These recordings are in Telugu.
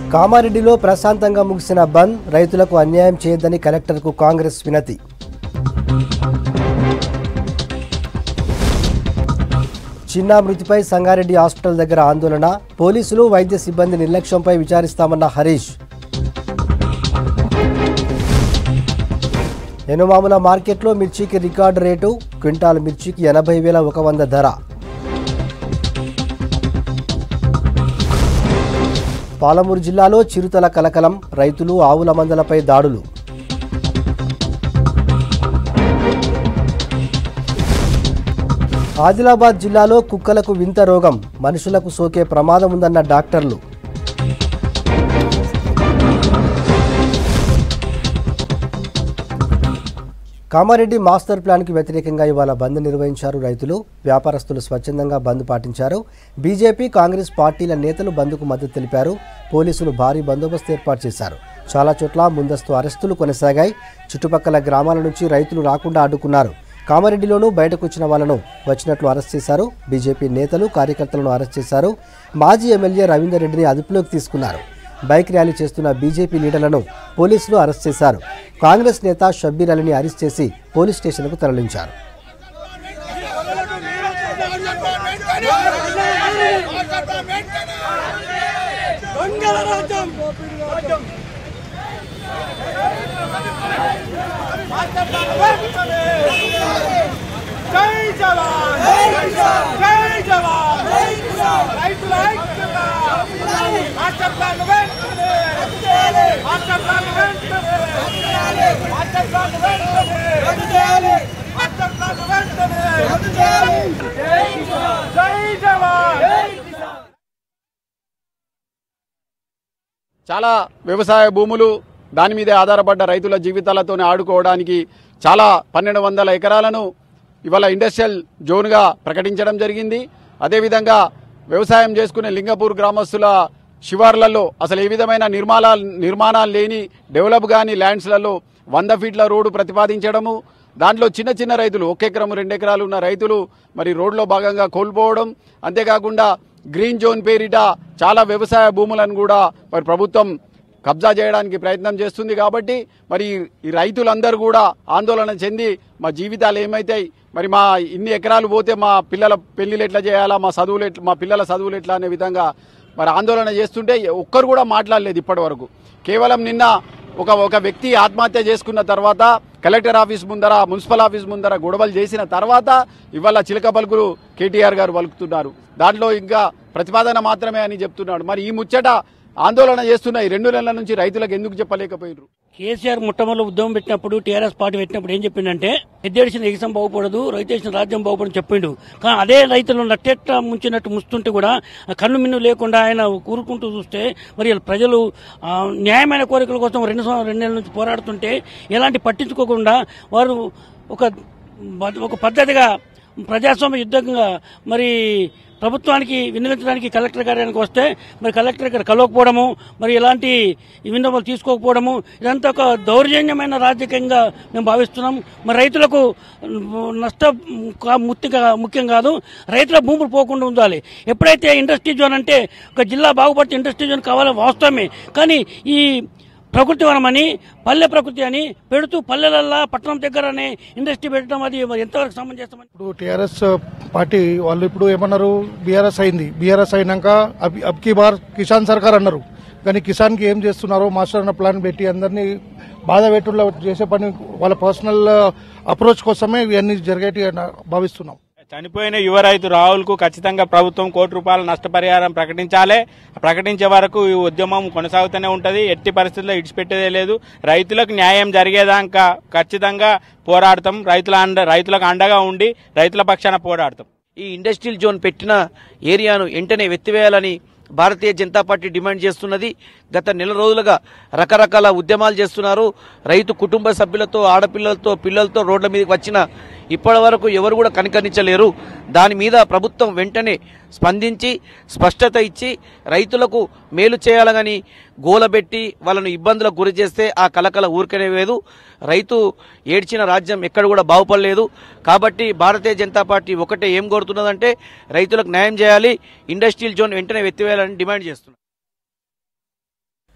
కామారెడ్డిలో ప్రశాంతంగా ముగిసిన బంద్ రైతులకు అన్యాయం చేయొద్దని కలెక్టర్కు కాంగ్రెస్ వినతి చిన్నా మృతిపై సంగారెడ్డి హాస్పిటల్ దగ్గర ఆందోళన పోలీసులు వైద్య సిబ్బంది నిర్లక్ష్యంపై విచారిస్తామన్న హరీష్ ఎనుమాముల మార్కెట్లో మిర్చికి రికార్డు రేటు క్వింటాల్ మిర్చికి ఎనభై వేల ఒక వంద ధర పాలమూరు జిల్లాలో చిరుతల కలకలం రైతులు ఆవుల మందలపై దాడులు ఆదిలాబాద్ జిల్లాలో కుక్కలకు వింత రోగం మనుషులకు సోకే ప్రమాదం ఉందన్న డాక్టర్లు కామారెడ్డి మాస్టర్ ప్లాన్కి వ్యతిరేకంగా ఇవాళ బంద్ నిర్వహించారు రైతులు వ్యాపారస్తులు స్వచ్ఛందంగా బంద్ పాటించారు బీజేపీ కాంగ్రెస్ పార్టీల నేతలు బంద్కు మద్దతు తెలిపారు పోలీసులు భారీ బందోబస్తు ఏర్పాటు చేశారు చాలా చోట్ల ముందస్తు అరెస్టులు కొనసాగాయి చుట్టుపక్కల గ్రామాల నుంచి రైతులు రాకుండా అడ్డుకున్నారు కామారెడ్డిలోనూ బయటకు వచ్చిన వాళ్లను వచ్చినట్లు అరెస్ట్ చేశారు బీజేపీ నేతలు కార్యకర్తలను అరెస్ట్ చేశారు మాజీ ఎమ్మెల్యే రవీందర్ రెడ్డిని అదుపులోకి తీసుకున్నారు బైక్ ర్యాలీ చేస్తున్న బీజేపీ లీడర్లను పోలీసులు అరెస్ట్ చేశారు కాంగ్రెస్ నేత షబ్బీర్ అలీని అరెస్ట్ చేసి పోలీస్ స్టేషన్కు తరలించారు జై జవాన్ జై జవాన్ రైతుల ఐక్యత మాస్టర్ ప్లాన్ వెంటనే మాస్టర్ ప్లాన్ వెంటనే మాస్టర్ ప్లాన్ వెంటనే మాస్టర్ ప్లాన్ వెంటనే జై జవాన్ చాలా వ్యవసాయ భూములు దాని మీదే ఆధారపడ్డ రైతుల జీవితాలతోనే ఆడుకోవడానికి చాలా పన్నెండు వందల ఎకరాలను ఇవాళ ఇండస్ట్రియల్ జోన్గా ప్రకటించడం జరిగింది అదేవిధంగా వ్యవసాయం చేసుకునే లింగపూర్ గ్రామస్తుల శివార్లలో అసలు ఏ విధమైన నిర్మాణాలు నిర్మాణాలు లేని డెవలప్ కాని ల్యాండ్స్లలో వంద ఫీట్ల రోడ్డు ప్రతిపాదించడము దాంట్లో చిన్న చిన్న రైతులు ఒక ఎకరం రెండు ఎకరాలు ఉన్న రైతులు మరి రోడ్లో భాగంగా కోల్పోవడం అంతేకాకుండా గ్రీన్ జోన్ పేరిట చాలా వ్యవసాయ భూములను కూడా మరి ప్రభుత్వం కబ్జా చేయడానికి ప్రయత్నం చేస్తుంది కాబట్టి మరి ఈ రైతులందరూ కూడా ఆందోళన చెంది మా జీవితాలు ఏమైతాయి మరి మా ఇన్ని ఎకరాలు పోతే మా పిల్లల పెళ్లిలు ఎట్లా చేయాలా మా చదువులు ఎట్లా మా పిల్లల చదువులు ఎట్లా అనే విధంగా మరి ఆందోళన చేస్తుంటే ఒక్కరు కూడా మాట్లాడలేదు ఇప్పటి వరకు కేవలం నిన్న ఒక ఒక వ్యక్తి ఆత్మహత్య చేసుకున్న తర్వాత కలెక్టర్ ఆఫీస్ ముందర మున్సిపల్ ఆఫీస్ ముందర గొడవలు చేసిన తర్వాత ఇవాళ చిలక పలుకులు కేటీఆర్ గారు పలుకుతున్నారు దాంట్లో ఇంకా ప్రతిపాదన మాత్రమే అని చెప్తున్నాడు మరి ఈ ముచ్చట ఆందోళన చేస్తున్న ఈ రెండు నెలల నుంచి రైతులకు ఎందుకు చెప్పలేకపోయినారు కేసీఆర్ మొట్టమొదటి ఉద్యమం పెట్టినప్పుడు టీఆర్ఎస్ పార్టీ పెట్టినప్పుడు ఏం చెప్పిండంటే ఎద్దేడిసిన ఎగసం బాగుపడదు రైతేసిన రాజ్యం బాగుపడని చెప్పిండు కానీ అదే రైతులు నట్టెట్ట ముంచినట్టు ముస్తుంటే కూడా కన్ను మిన్ను లేకుండా ఆయన కూరుకుంటూ చూస్తే మరి వీళ్ళ ప్రజలు ఆ, న్యాయమైన కోరికల కోసం రెండు సంవత్సరాలు రెండు నెలల నుంచి పోరాడుతుంటే ఎలాంటి పట్టించుకోకుండా వారు ఒక ఒక పద్ధతిగా ప్రజాస్వామ్య యుద్ధంగా మరి ప్రభుత్వానికి విన్నవించడానికి కలెక్టర్ గారికి వస్తే మరి కలెక్టర్ గారు కలవకపోవడము మరి ఇలాంటి విన్నపాలు తీసుకోకపోవడము ఇదంతా ఒక దౌర్జన్యమైన రాజకీయంగా మేము భావిస్తున్నాం మరి రైతులకు నష్టం కా- ముఖ్యంగా ముఖ్యం కాదు రైతుల భూములు పోకుండా ఉండాలి ఎప్పుడైతే ఇండస్ట్రీ జోన్ అంటే ఒక జిల్లా బాగుపడితే ఇండస్ట్రీ జోన్ కావాలని వాస్తవమే కానీ ఈ ప్రకృతి వనం అని పల్లె ప్రకృతి అని పెడుతూ పల్లెలల్లా పట్టణం దగ్గర అనే ఇండస్ట్రీ పెట్టడం అది మరి ఎంతవరకు సమంజసమని ఇప్పుడు టీఆర్ఎస్ పార్టీ వాళ్ళు ఇప్పుడు ఏమన్నారు బీఆర్ఎస్ అయింది బీఆర్ఎస్ అయినాక అబ్ అబ్కి బార్ కిసాన్ సర్కార్ అన్నారు కానీ కిసాన్కి ఏం చేస్తున్నారో మాస్టర్ అన్న ప్లాన్ పెట్టి అందరినీ బాధ పెట్టుల్లో చేసే పని వాళ్ళ పర్సనల్ అప్రోచ్ కోసమే ఇవన్నీ జరిగేటి అని భావిస్తున్నాం చనిపోయిన యువ రైతు రాహుల్కు ఖచ్చితంగా ప్రభుత్వం కోటి రూపాయల నష్టపరిహారం ప్రకటించాలి ప్రకటించే వరకు ఈ ఉద్యమం కొనసాగుతూనే ఉంటది ఎట్టి పరిస్థితుల్లో ఇడిచిపెట్టేదే లేదు రైతులకు న్యాయం జరిగేదాకా ఖచ్చితంగా పోరాడతాం రైతుల అండ రైతులకు అండగా ఉండి రైతుల పక్షాన పోరాడతాం ఈ ఇండస్ట్రియల్ జోన్ పెట్టిన ఏరియాను వెంటనే వెత్తివేయాలని భారతీయ జనతా పార్టీ డిమాండ్ చేస్తున్నది గత నెల రోజులుగా రకరకాల ఉద్యమాలు చేస్తున్నారు రైతు కుటుంబ సభ్యులతో ఆడపిల్లలతో పిల్లలతో రోడ్ల మీదకి వచ్చిన ఇప్పటి వరకు ఎవరు కూడా కనికరించలేరు దాని మీద ప్రభుత్వం వెంటనే స్పందించి స్పష్టత ఇచ్చి రైతులకు మేలు చేయాలని గోలబెట్టి వాళ్ళను ఇబ్బందులకు గురి చేస్తే ఆ కలకల ఊరికనే లేదు రైతు ఏడ్చిన రాజ్యం ఎక్కడ కూడా బాగుపడలేదు కాబట్టి భారతీయ జనతా పార్టీ ఒకటే ఏం కోరుతున్నదంటే రైతులకు న్యాయం చేయాలి ఇండస్ట్రియల్ జోన్ వెంటనే వెత్తివేయాలని డిమాండ్ చేస్తున్నారు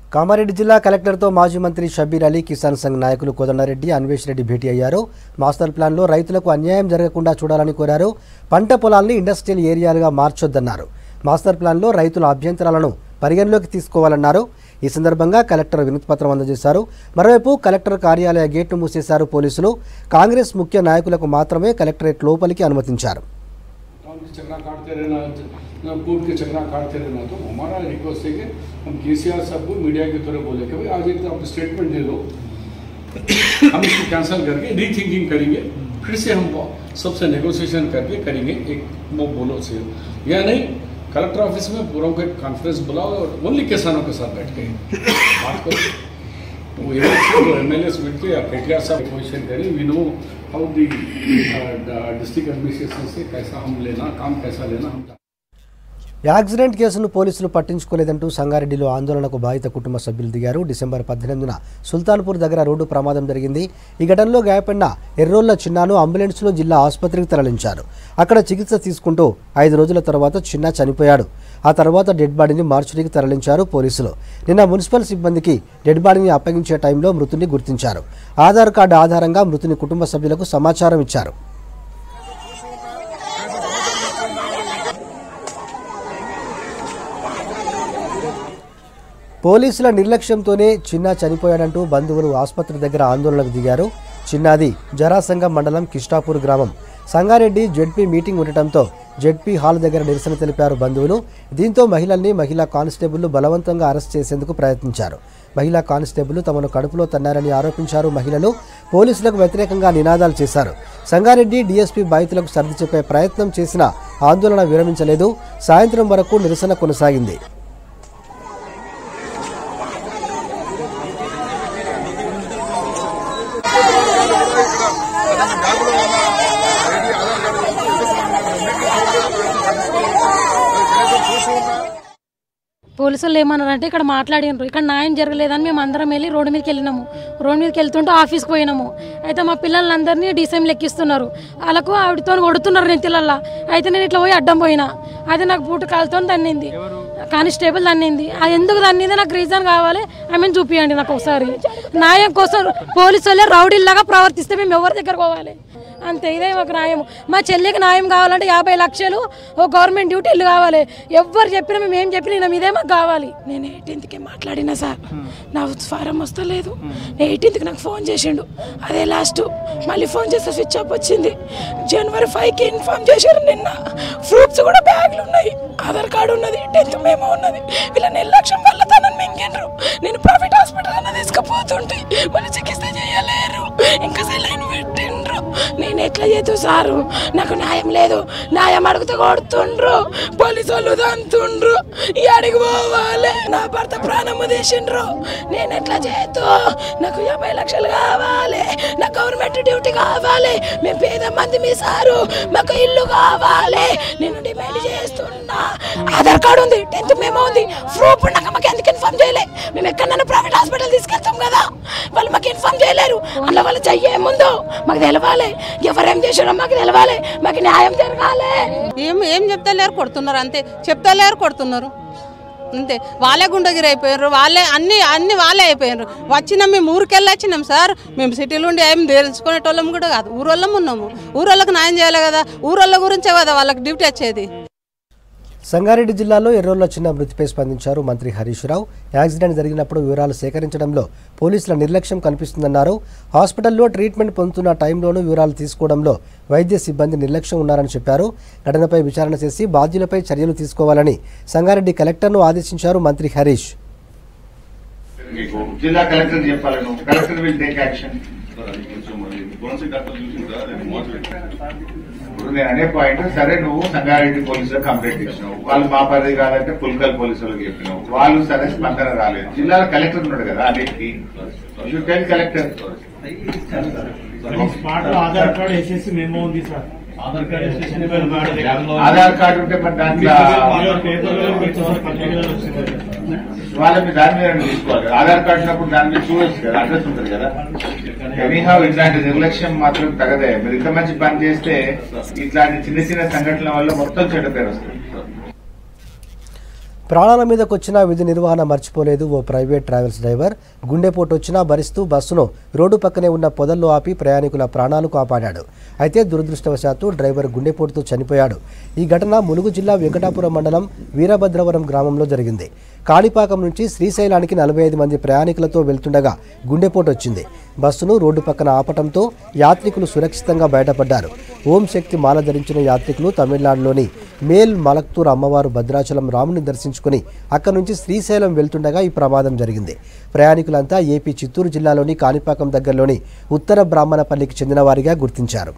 కామారెడ్డి జిల్లా కలెక్టర్తో మాజీ మంత్రి షబీర్ అలీ కిసాన్ సంఘ్ నాయకులు కోదండారెడ్డి అన్వేష్ రెడ్డి భేటీ అయ్యారు మాస్టర్ ప్లాన్లో రైతులకు అన్యాయం జరగకుండా చూడాలని కోరారు పంట పొలాల్ని ఇండస్ట్రియల్ ఏరియాలుగా మార్చొద్దన్నారు మాస్టర్ ప్లాన్లో రైతుల అభ్యంతరాలను పరిగణలోకి తీసుకోవాలన్నారు ఈ సందర్భంగా కలెక్టర్ వినతిపత్రం అందజేశారు మరోవైపు కలెక్టర్ కార్యాలయ గేట్ను మూసేశారు పోలీసులు కాంగ్రెస్ ముఖ్య నాయకులకు మాత్రమే కలెక్టరేట్ లోపలికి అనుమతించారు टाउन के चक्रा काटते रहना कोर्ट के चक्रा काटते रहना तो हमारा रिक्वेस्ट है कि हम के सी आर साहब को मीडिया की तरह बोले कि भाई आज एक तो आप स्टेटमेंट दे दो हम इसको कैंसिल करके रीथिंकिंग करेंगे फिर से हम सबसे नेगोशिएशन करके करेंगे एक वो बोलो से या नहीं कलेक्टर ऑफिस में पूरा को एक कॉन्फ्रेंस बुलाओ और ओनली किसानों के साथ बैठ के बात करो वो एम एल एस मिल के या केटीआर साहब क्वेश्चन करें we know how the district administration से कैसा हम लेना काम कैसा लेना हम యాక్సిడెంట్ కేసును పోలీసులు పట్టించుకోలేదంటూ సంగారెడ్డిలో ఆందోళనకు బాధిత కుటుంబ సభ్యులు దిగారు డిసెంబర్ పద్దెనిమిదిన సుల్తాన్పూర్ దగ్గర రోడ్డు ప్రమాదం జరిగింది ఈ ఘటనలో గాయపడిన ఎర్రోళ్ల చిన్నాను అంబులెన్స్లో జిల్లా ఆసుపత్రికి తరలించారు అక్కడ చికిత్స తీసుకుంటూ ఐదు రోజుల తర్వాత చిన్న చనిపోయాడు ఆ తర్వాత డెడ్ బాడీని మార్చురీకి తరలించారు పోలీసులు నిన్న మున్సిపల్ సిబ్బందికి డెడ్ బాడీని అప్పగించే టైంలో మృతుని గుర్తించారు ఆధార్ కార్డు ఆధారంగా మృతుని కుటుంబ సభ్యులకు సమాచారం ఇచ్చారు పోలీసుల నిర్లక్ష్యంతోనే చిన్న చనిపోయాడంటూ బంధువులు ఆసుపత్రి దగ్గర ఆందోళనకు దిగారు చిన్నాది జరాసంగం మండలం కిష్టాపూర్ గ్రామం సంగారెడ్డి జెడ్పీ మీటింగ్ ఉండటంతో జెడ్పీ హాల్ దగ్గర నిరసన తెలిపారు బంధువులు దీంతో మహిళల్ని మహిళా కానిస్టేబుల్ బలవంతంగా అరెస్ట్ చేసేందుకు ప్రయత్నించారు మహిళా కానిస్టేబుల్ తమను కడుపులో తన్నారని ఆరోపించారు మహిళలు పోలీసులకు వ్యతిరేకంగా నినాదాలు చేశారు సంగారెడ్డి డీఎస్పీ బాధితులకు సర్ది చెప్పే ప్రయత్నం చేసినా ఆందోళన విరమించలేదు సాయంత్రం వరకు నిరసన కొనసాగింది పోలీసులు ఏమన్నారంటే ఇక్కడ మాట్లాడినారు ఇక్కడ న్యాయం జరగలేదని మేము అందరం వెళ్ళి రోడ్డు మీదకి వెళ్ళినాము రోడ్డు మీదకి వెళ్తుంటే ఆఫీస్కి పోయినాము అయితే మా పిల్లలందరినీ డీసీఎం లెక్కిస్తున్నారు వాళ్ళకు ఆవిడతో కొడుతున్నారు నెత్తిలల్లా అయితే నేను ఇట్లా పోయి అడ్డం పోయినా అది నాకు బూటు కాలుతో తన్నింది కానిస్టేబుల్ తన్నింది అది ఎందుకు తన్నింది నాకు రీజన్ కావాలి ఆమెను చూపియండి నాకు ఒకసారి న్యాయం కోసం పోలీసు వాళ్ళే రౌడీల్లాగా ప్రవర్తిస్తే మేము ఎవరి దగ్గర పోవాలి అంతే ఇదే మాకు న్యాయం మా చెల్లికి న్యాయం కావాలంటే యాభై లక్షలు ఓ గవర్నమెంట్ డ్యూటీ ఇల్లు కావాలి ఎవ్వరు చెప్పినా మేము ఏం చెప్పినా ఇదే మాకు కావాలి నేను ఎయిటీన్త్కి మాట్లాడినా సార్ నా ఫారం వస్తలేదు ఎయిటీన్త్కి నాకు ఫోన్ చేసిండు అదే లాస్ట్ మళ్ళీ ఫోన్ చేస్తే స్విచ్ ఆఫ్ వచ్చింది జనవరి ఫైవ్కి ఇన్ఫార్మ్ చేశారు నిన్న ప్రూఫ్స్ కూడా బ్యాగ్లు ఉన్నాయి ఆధార్ కార్డు ఉన్నది టెన్త్ మేము ఉన్నది వీళ్ళ నిర్లక్ష్యం వల్ల తనని మింగినరు నేను ప్రైవేట్ హాస్పిటల్ అన్న తీసుకుపోతుంటే మళ్ళీ చికిత్స చేయలేరు ఇంకా సెలైన్ పెట్టిండ్రు నేను ఎట్లా చేతు సారు నాకు న్యాయం లేదు న్యాయం అడిగితే కొడుతుండ్రు పోలీసు వాళ్ళు దంతుండ్రు ఈ అడిగి పోవాలి నా భర్త ప్రాణము తీసిండ్రు నేను ఎట్లా చేతు నాకు యాభై లక్షలు కావాలి నాకు గవర్నమెంట్ డ్యూటీ కావాలి మేము పేద మంది మీ సారు మాకు ఇల్లు కావాలి నేను డిమాండ్ చేస్తున్నా ఆధార్ కార్డు ఉంది టెన్త్ మేము ఉంది ప్రూఫ్ ఉన్నాక మాకు ఎందుకు ఇన్ఫార్మ్ చేయలే మేము ఎక్కడన్నా ప్రైవేట్ హాస్పిటల్ తీసుకెళ్తాం కదా వాళ్ళు మాకు ఇన్ఫార్మ్ చేయలేరు అందులో వాళ్ళు చెయ్యే ముందు మాకు తెలవాలి ఎవరేం చేసారో మాకు తెలవాలి మాకు న్యాయం జరగాలి ఏం ఏం చెప్తలేరు కొడుతున్నారు అంతే చెప్తలేరు కొడుతున్నారు అంతే వాళ్ళే గుండగిరి అయిపోయారు వాళ్ళే అన్ని అన్ని వాళ్ళే అయిపోయారు వచ్చినాం మేము ఊరికెళ్ళి వచ్చినాం సార్ మేము సిటీలో ఉండి ఏం తెలుసుకునేటోళ్ళం కూడా కాదు ఊరోళ్ళం ఉన్నాము ఊరోళ్ళకి న్యాయం చేయాలి కదా ఊరోళ్ళ గురించే కదా వాళ్ళకి డ్యూటీ వచ్చేది సంగారెడ్డి జిల్లాలో ఎర్రోళ్ల చిన్న మృతిపై స్పందించారు మంత్రి హరీష్ రావు యాక్సిడెంట్ జరిగినప్పుడు వివరాలు సేకరించడంలో పోలీసుల నిర్లక్ష్యం కనిపిస్తుందన్నారు హాస్పిటల్లో ట్రీట్మెంట్ పొందుతున్న టైంలోనూ వివరాలు తీసుకోవడంలో వైద్య సిబ్బంది నిర్లక్ష్యం ఉన్నారని చెప్పారు ఘటనపై విచారణ చేసి బాధ్యులపై చర్యలు తీసుకోవాలని సంగారెడ్డి కలెక్టర్ను ఆదేశించారు మంత్రి హరీష్ మీకు జిల్లా కలెక్టర్ చెప్పాలి నువ్వు కలెక్టర్ విల్ టేక్ యాక్షన్ ఇప్పుడు నేను అనే పాయింట్ సరే నువ్వు సంగారెడ్డి పోలీసులకు కంప్లైంట్ ఇచ్చినావు వాళ్ళు మా పరిధి కాదంటే పుల్కల్ పోలీసులకు చెప్పినావు వాళ్ళు సరే స్పందన రాలేదు జిల్లాలో కలెక్టర్ ఉన్నాడు కదా అన్నిటికి you tell collector Aadhaar card వేసేసి మేము ఉంది సార్ ఆధార్ కార్డు వేసేసి ఆధార్ కార్డు ఉంటే మరి దాంట్లో వాళ్ళ మీద దాని మీద తీసుకోవాలి కదా. ఆధార్ కార్డు ఉన్నప్పుడు దాని మీద చూడొచ్చు కదా అడ్రస్ ఉంటుంది కదా ఎనీహౌ ఇట్లాంటి నిర్లక్ష్యం మాత్రం తగదే మీరు ఇంత మంచి పని చేస్తే ఇట్లాంటి చిన్న చిన్న సంఘటనల వల్ల మొత్తం చెడ్డ పేరు వస్తుంది ప్రాణాల మీదకొచ్చినా విధి నిర్వహణ మర్చిపోలేదు ఓ ప్రైవేట్ ట్రావెల్స్ డ్రైవర్ గుండెపోటు వచ్చినా భరిస్తూ బస్సును రోడ్డు పక్కనే ఉన్న పొదల్లో ఆపి ప్రయాణికుల ప్రాణాలు కాపాడాడు అయితే దురదృష్టవశాత్తు డ్రైవర్ గుండెపోటుతో చనిపోయాడు ఈ ఘటన ములుగు జిల్లా వెంకటాపురం మండలం వీరభద్రవరం గ్రామంలో జరిగింది కాణిపాకం నుంచి శ్రీశైలానికి నలభై ఐదు మంది ప్రయాణికులతో వెళ్తుండగా గుండెపోటు వచ్చింది బస్సును రోడ్డు పక్కన ఆపటంతో యాత్రికులు సురక్షితంగా బయటపడ్డారు ఓం శక్తి మాల ధరించిన యాత్రికులు తమిళనాడులోని మేల్ మలక్తూర్ అమ్మవారు భద్రాచలం రాముని దర్శించుకుని అక్కడి నుంచి శ్రీశైలం వెళ్తుండగా ఈ ప్రమాదం జరిగింది ప్రయాణికులంతా ఏపీ చిత్తూరు జిల్లాలోని కాణిపాకం దగ్గరలోని ఉత్తర బ్రాహ్మణపల్లికి చెందిన వారిగా గుర్తించారు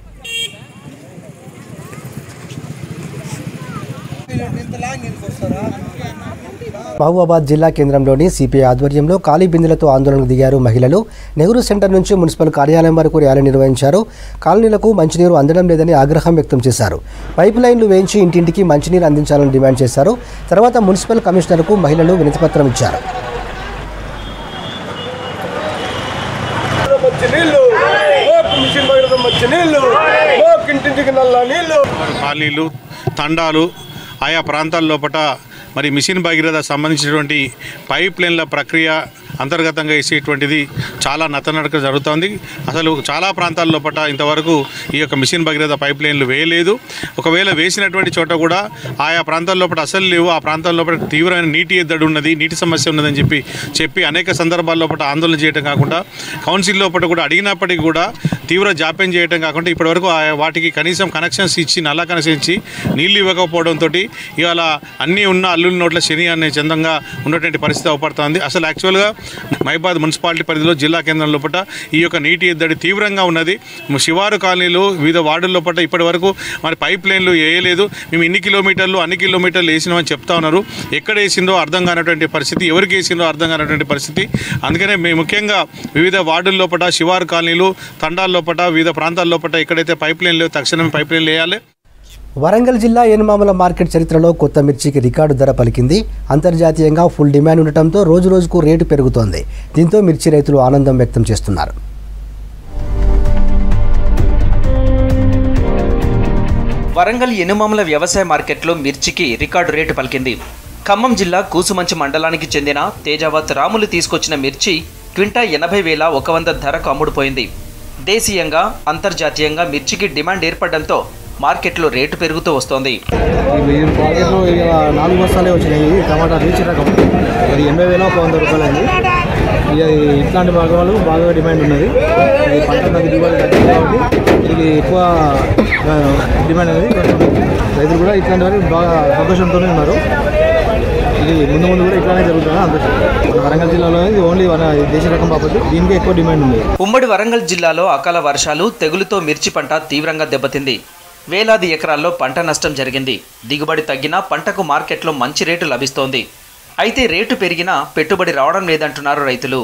మహబూబాబాద్ జిల్లా కేంద్రంలోని సిపిఐ ఆధ్వర్యంలో ఖాళీ బిందెలతో ఆందోళనకు దిగారు మహిళలు నెహ్రూ సెంటర్ నుంచి మున్సిపల్ కార్యాలయం వరకు ర్యాలీ నిర్వహించారు కాలనీలకు మంచినీరు అందడం లేదని ఆగ్రహం వ్యక్తం చేశారు పైప్ లైన్లు వేయించి ఇంటింటికి మంచినీరు అందించాలని డిమాండ్ చేశారు తర్వాత మున్సిపల్ కమిషనర్కు మహిళలు వినతిపత్రం ఇచ్చారు మంచి నీళ్లు మోక్ మిషన్ పగిలిన మంచి నీళ్లు మోక్ ఇంటింటికి నల్ల నీళ్లు కాలనీలు తండాలు ఆయా ప్రాంతాల లోపల మరి మిషన్ భగీరథ సంబంధించినటువంటి పైప్ లైన్ల ప్రక్రియ అంతర్గతంగా వేసేటువంటిది చాలా నత్తనడక జరుగుతోంది అసలు చాలా ప్రాంతాల లోపల ఇంతవరకు ఈ యొక్క మిషన్ భగీరథ పైప్ లైన్లు వేయలేదు ఒకవేళ వేసినటువంటి చోట కూడా ఆయా ప్రాంతాల లోపల అసలు లేవు ఆ ప్రాంతాల లోపల తీవ్రమైన నీటి ఎద్దడి ఉన్నది నీటి సమస్య ఉన్నదని చెప్పి చెప్పి అనేక సందర్భాల లోపల ఆందోళన చేయడం కాకుండా కౌన్సిల్ లోపల కూడా అడిగినప్పటికీ కూడా తీవ్ర జాప్యం చేయడం కాకుండా ఇప్పటివరకు ఆ- వాటికి కనీసం కనెక్షన్స్ ఇచ్చి నల్ల కనెక్షన్ ఇచ్చి నీళ్లు ఇవ్వకపోవడంతో ఇవాళ అన్నీ ఉన్న అల్లుల నోట్ల శని అనే చందంగా ఉన్నటువంటి పరిస్థితి అవపడుతోంది అసలు యాక్చువల్గా మైబాద్ మున్సిపాలిటీ పరిధిలో జిల్లా కేంద్రం లోపల ఈ యొక్క నీటి ఎద్దడి తీవ్రంగా ఉన్నది శివారు కాలనీలు వివిధ వార్డుల లోపల ఇప్పటి వరకు మరి పైప్ లైన్లు వేయలేదు మేము ఇన్ని కిలోమీటర్లు అన్ని కిలోమీటర్లు వేసినామని చెప్తా ఉన్నారు ఎక్కడ వేసిందో అర్థం కానటువంటి పరిస్థితి ఎవరికి వేసిందో అర్థం కానటువంటి పరిస్థితి అందుకనే మేము ముఖ్యంగా వివిధ వార్డుల లోపల శివారు కాలనీలు తండాల లోపల వివిధ ప్రాంతాల లోపల ఎక్కడైతే పైప్ లైన్లు లేవో తక్షణమే పైప్ లైన్లు వేయాలి వరంగల్ జిల్లా ఏనుమామల మార్కెట్ చరిత్రలో కొత్త మిర్చికి రికార్డు ధర పలికింది అంతర్జాతీయంగా ఫుల్ డిమాండ్ ఉండటంతో రోజు రోజుకు రేటు పెరుగుతోంది దీంతో మిర్చి రైతులు ఆనందం వ్యక్తం చేస్తున్నారు వరంగల్ ఎనుమాముల వ్యవసాయ మార్కెట్లో మిర్చికి రికార్డు రేటు పలికింది ఖమ్మం జిల్లా కూసుమంచి మండలానికి చెందిన తేజావత్ రాములు తీసుకొచ్చిన మిర్చి క్వింటా ఎనభై వేల ఒక వంద ధరకు అమ్ముడుపోయింది దేశీయంగా అంతర్జాతీయంగా మిర్చికి డిమాండ్ ఏర్పడడంతో మార్కెట్లో రేటు పెరుగుతూ వస్తోంది ఇవి ఈ మార్కెట్లో ఇక నాలుగు బస్తాలే వచ్చినాయి టమాటా రీచ్ రకం అది ఎనభై వేల ఒక వంద రూపాయలు అయింది ఇక ఇట్లాంటి భాగాలు బాగా డిమాండ్ ఉన్నది ఈ పంట తగ్గి దిగుబడి తగ్గింది కాబట్టి ఇది ఎక్కువ ఆ, డిమాండ్ అనేది కొంచెం రైతులు కూడా ఇట్లాంటి వారు బాగా సంతోషంతోనే ఉన్నారు ఇది ముందు ముందు కూడా ఇట్లానే జరుగుతుంది అందరూ మన వరంగల్ జిల్లాలో ఇది ఓన్లీ మన దేశ రకం కాబట్టి దీనికి ఎక్కువ డిమాండ్ ఉంది ఉమ్మడి వరంగల్ జిల్లాలో అకాల వర్షాలు తెగులుతో మిర్చి పంట తీవ్రంగా దెబ్బతింది వేలాది ఎకరాల్లో పంట నష్టం జరిగింది దిగుబడి తగ్గినా పంటకు మార్కెట్లో మంచి రేటు లభిస్తోంది అయితే రేటు పెరిగినా పెట్టుబడి రావడం లేదంటున్నారు రైతులు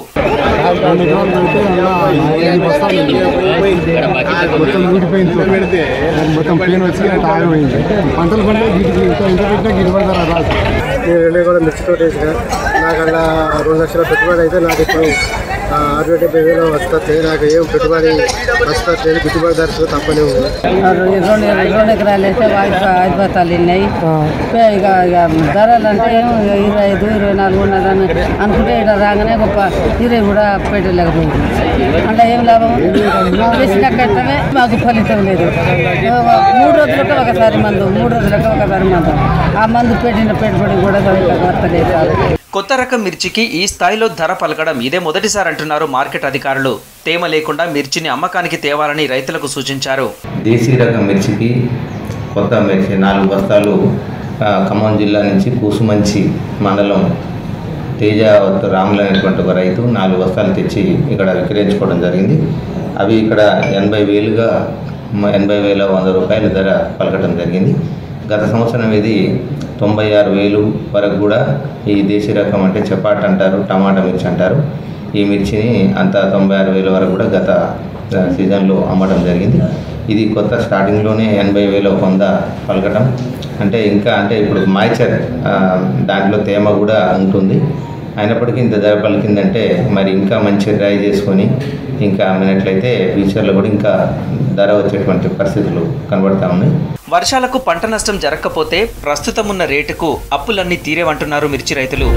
మొత్తం ఊడిపోయింది మొత్తం పెయిన్ వచ్చి అట్లా ఆగిపోయింది పంటలు పంట వీటికి ఇంత ఇంత పెట్టినా గిట్టుబడి ధర రాదు నేను రెండు కూడా మిర్చితో వేసిన నాకు అలా రెండు లక్షల పెట్టుబడి అయితే నాకు ఇప్పుడు ఆ, అరవై డెబ్బై వేలు వస్తుంది నాకు ఏం పెట్టుబడి వస్తుంది గిట్టుబడి ధర తప్పనే ఉంది రెండు రెండు ఎకరాలు వేస్తే ఐదు ఐదు బత్తాలు ఉన్నాయి పే- ఇక ఇక ధరలు అంటే ఏం ఇరవై ఐదు ఇరవై నాలుగు ఉన్నదని అనుకుంటే ఇక్కడ రాగానే గొప్ప ఇరవై కూడా పెట్టలేకపోయింది అంటే ఏం లాభం వేసిన కట్టమే మాకు ఫలితం లేదు మూడు రోజులకు ఒకసారి మందు మూడు రోజులకు ఒకసారి మందు ఆ మందు పెట్టిన పెట్టుబడి కూడా సరిగ్గా వర్తలేదు కొత్త రకం మిర్చికి ఈ స్థాయిలో ధర పలకడం ఇదే మొదటిసారి అంటున్నారు మార్కెట్ అధికారులు తేమ లేకుండా మిర్చిని అమ్మకానికి తేవాలని రైతులకు సూచించారు దేశీ రకం మిర్చికి కొత్త మిర్చి నాలుగు బస్తాలు ఆ, ఖమ్మం జిల్లా నుంచి కూసుమంచి మండలం తేజావత్ రాములు అనేటువంటి ఒక రైతు నాలుగు బస్తాలు తెచ్చి ఇక్కడ విక్రయించుకోవడం జరిగింది అవి ఇక్కడ ఎనభై వేలుగా మ- ఎనభై వేల వంద రూపాయల ధర పలకడం జరిగింది గత సంవత్సరం ఇది తొంభై ఆరు వేలు వరకు కూడా ఈ దేశీ రకం అంటే చపాట్ అంటారు టమాటా మిర్చి అంటారు ఈ మిర్చిని అంత తొంభై ఆరు వేల వరకు కూడా గత ఆ, సీజన్లో అమ్మడం జరిగింది ఇది కొత్త స్టార్టింగ్లోనే ఎనభై వేల వంద పలకటం అంటే ఇంకా అంటే ఇప్పుడు మాయిచర్ దాంట్లో తేమ కూడా ఉంటుంది అయినప్పటికీ ఇంత ధర పలికిందంటే మరి ఇంకా మంచిగా డ్రై చేసుకొని ఇంకా అమ్మినట్లయితే ఫ్యూచర్లో కూడా ఇంకా ధర వచ్చేటువంటి పరిస్థితులు కనబడతా ఉన్నాయి వర్షాలకు పంట నష్టం జరగకపోతే ప్రస్తుతం ఉన్న రేటుకు అప్పులన్నీ తీరేవంటున్నారు మిర్చి రైతులు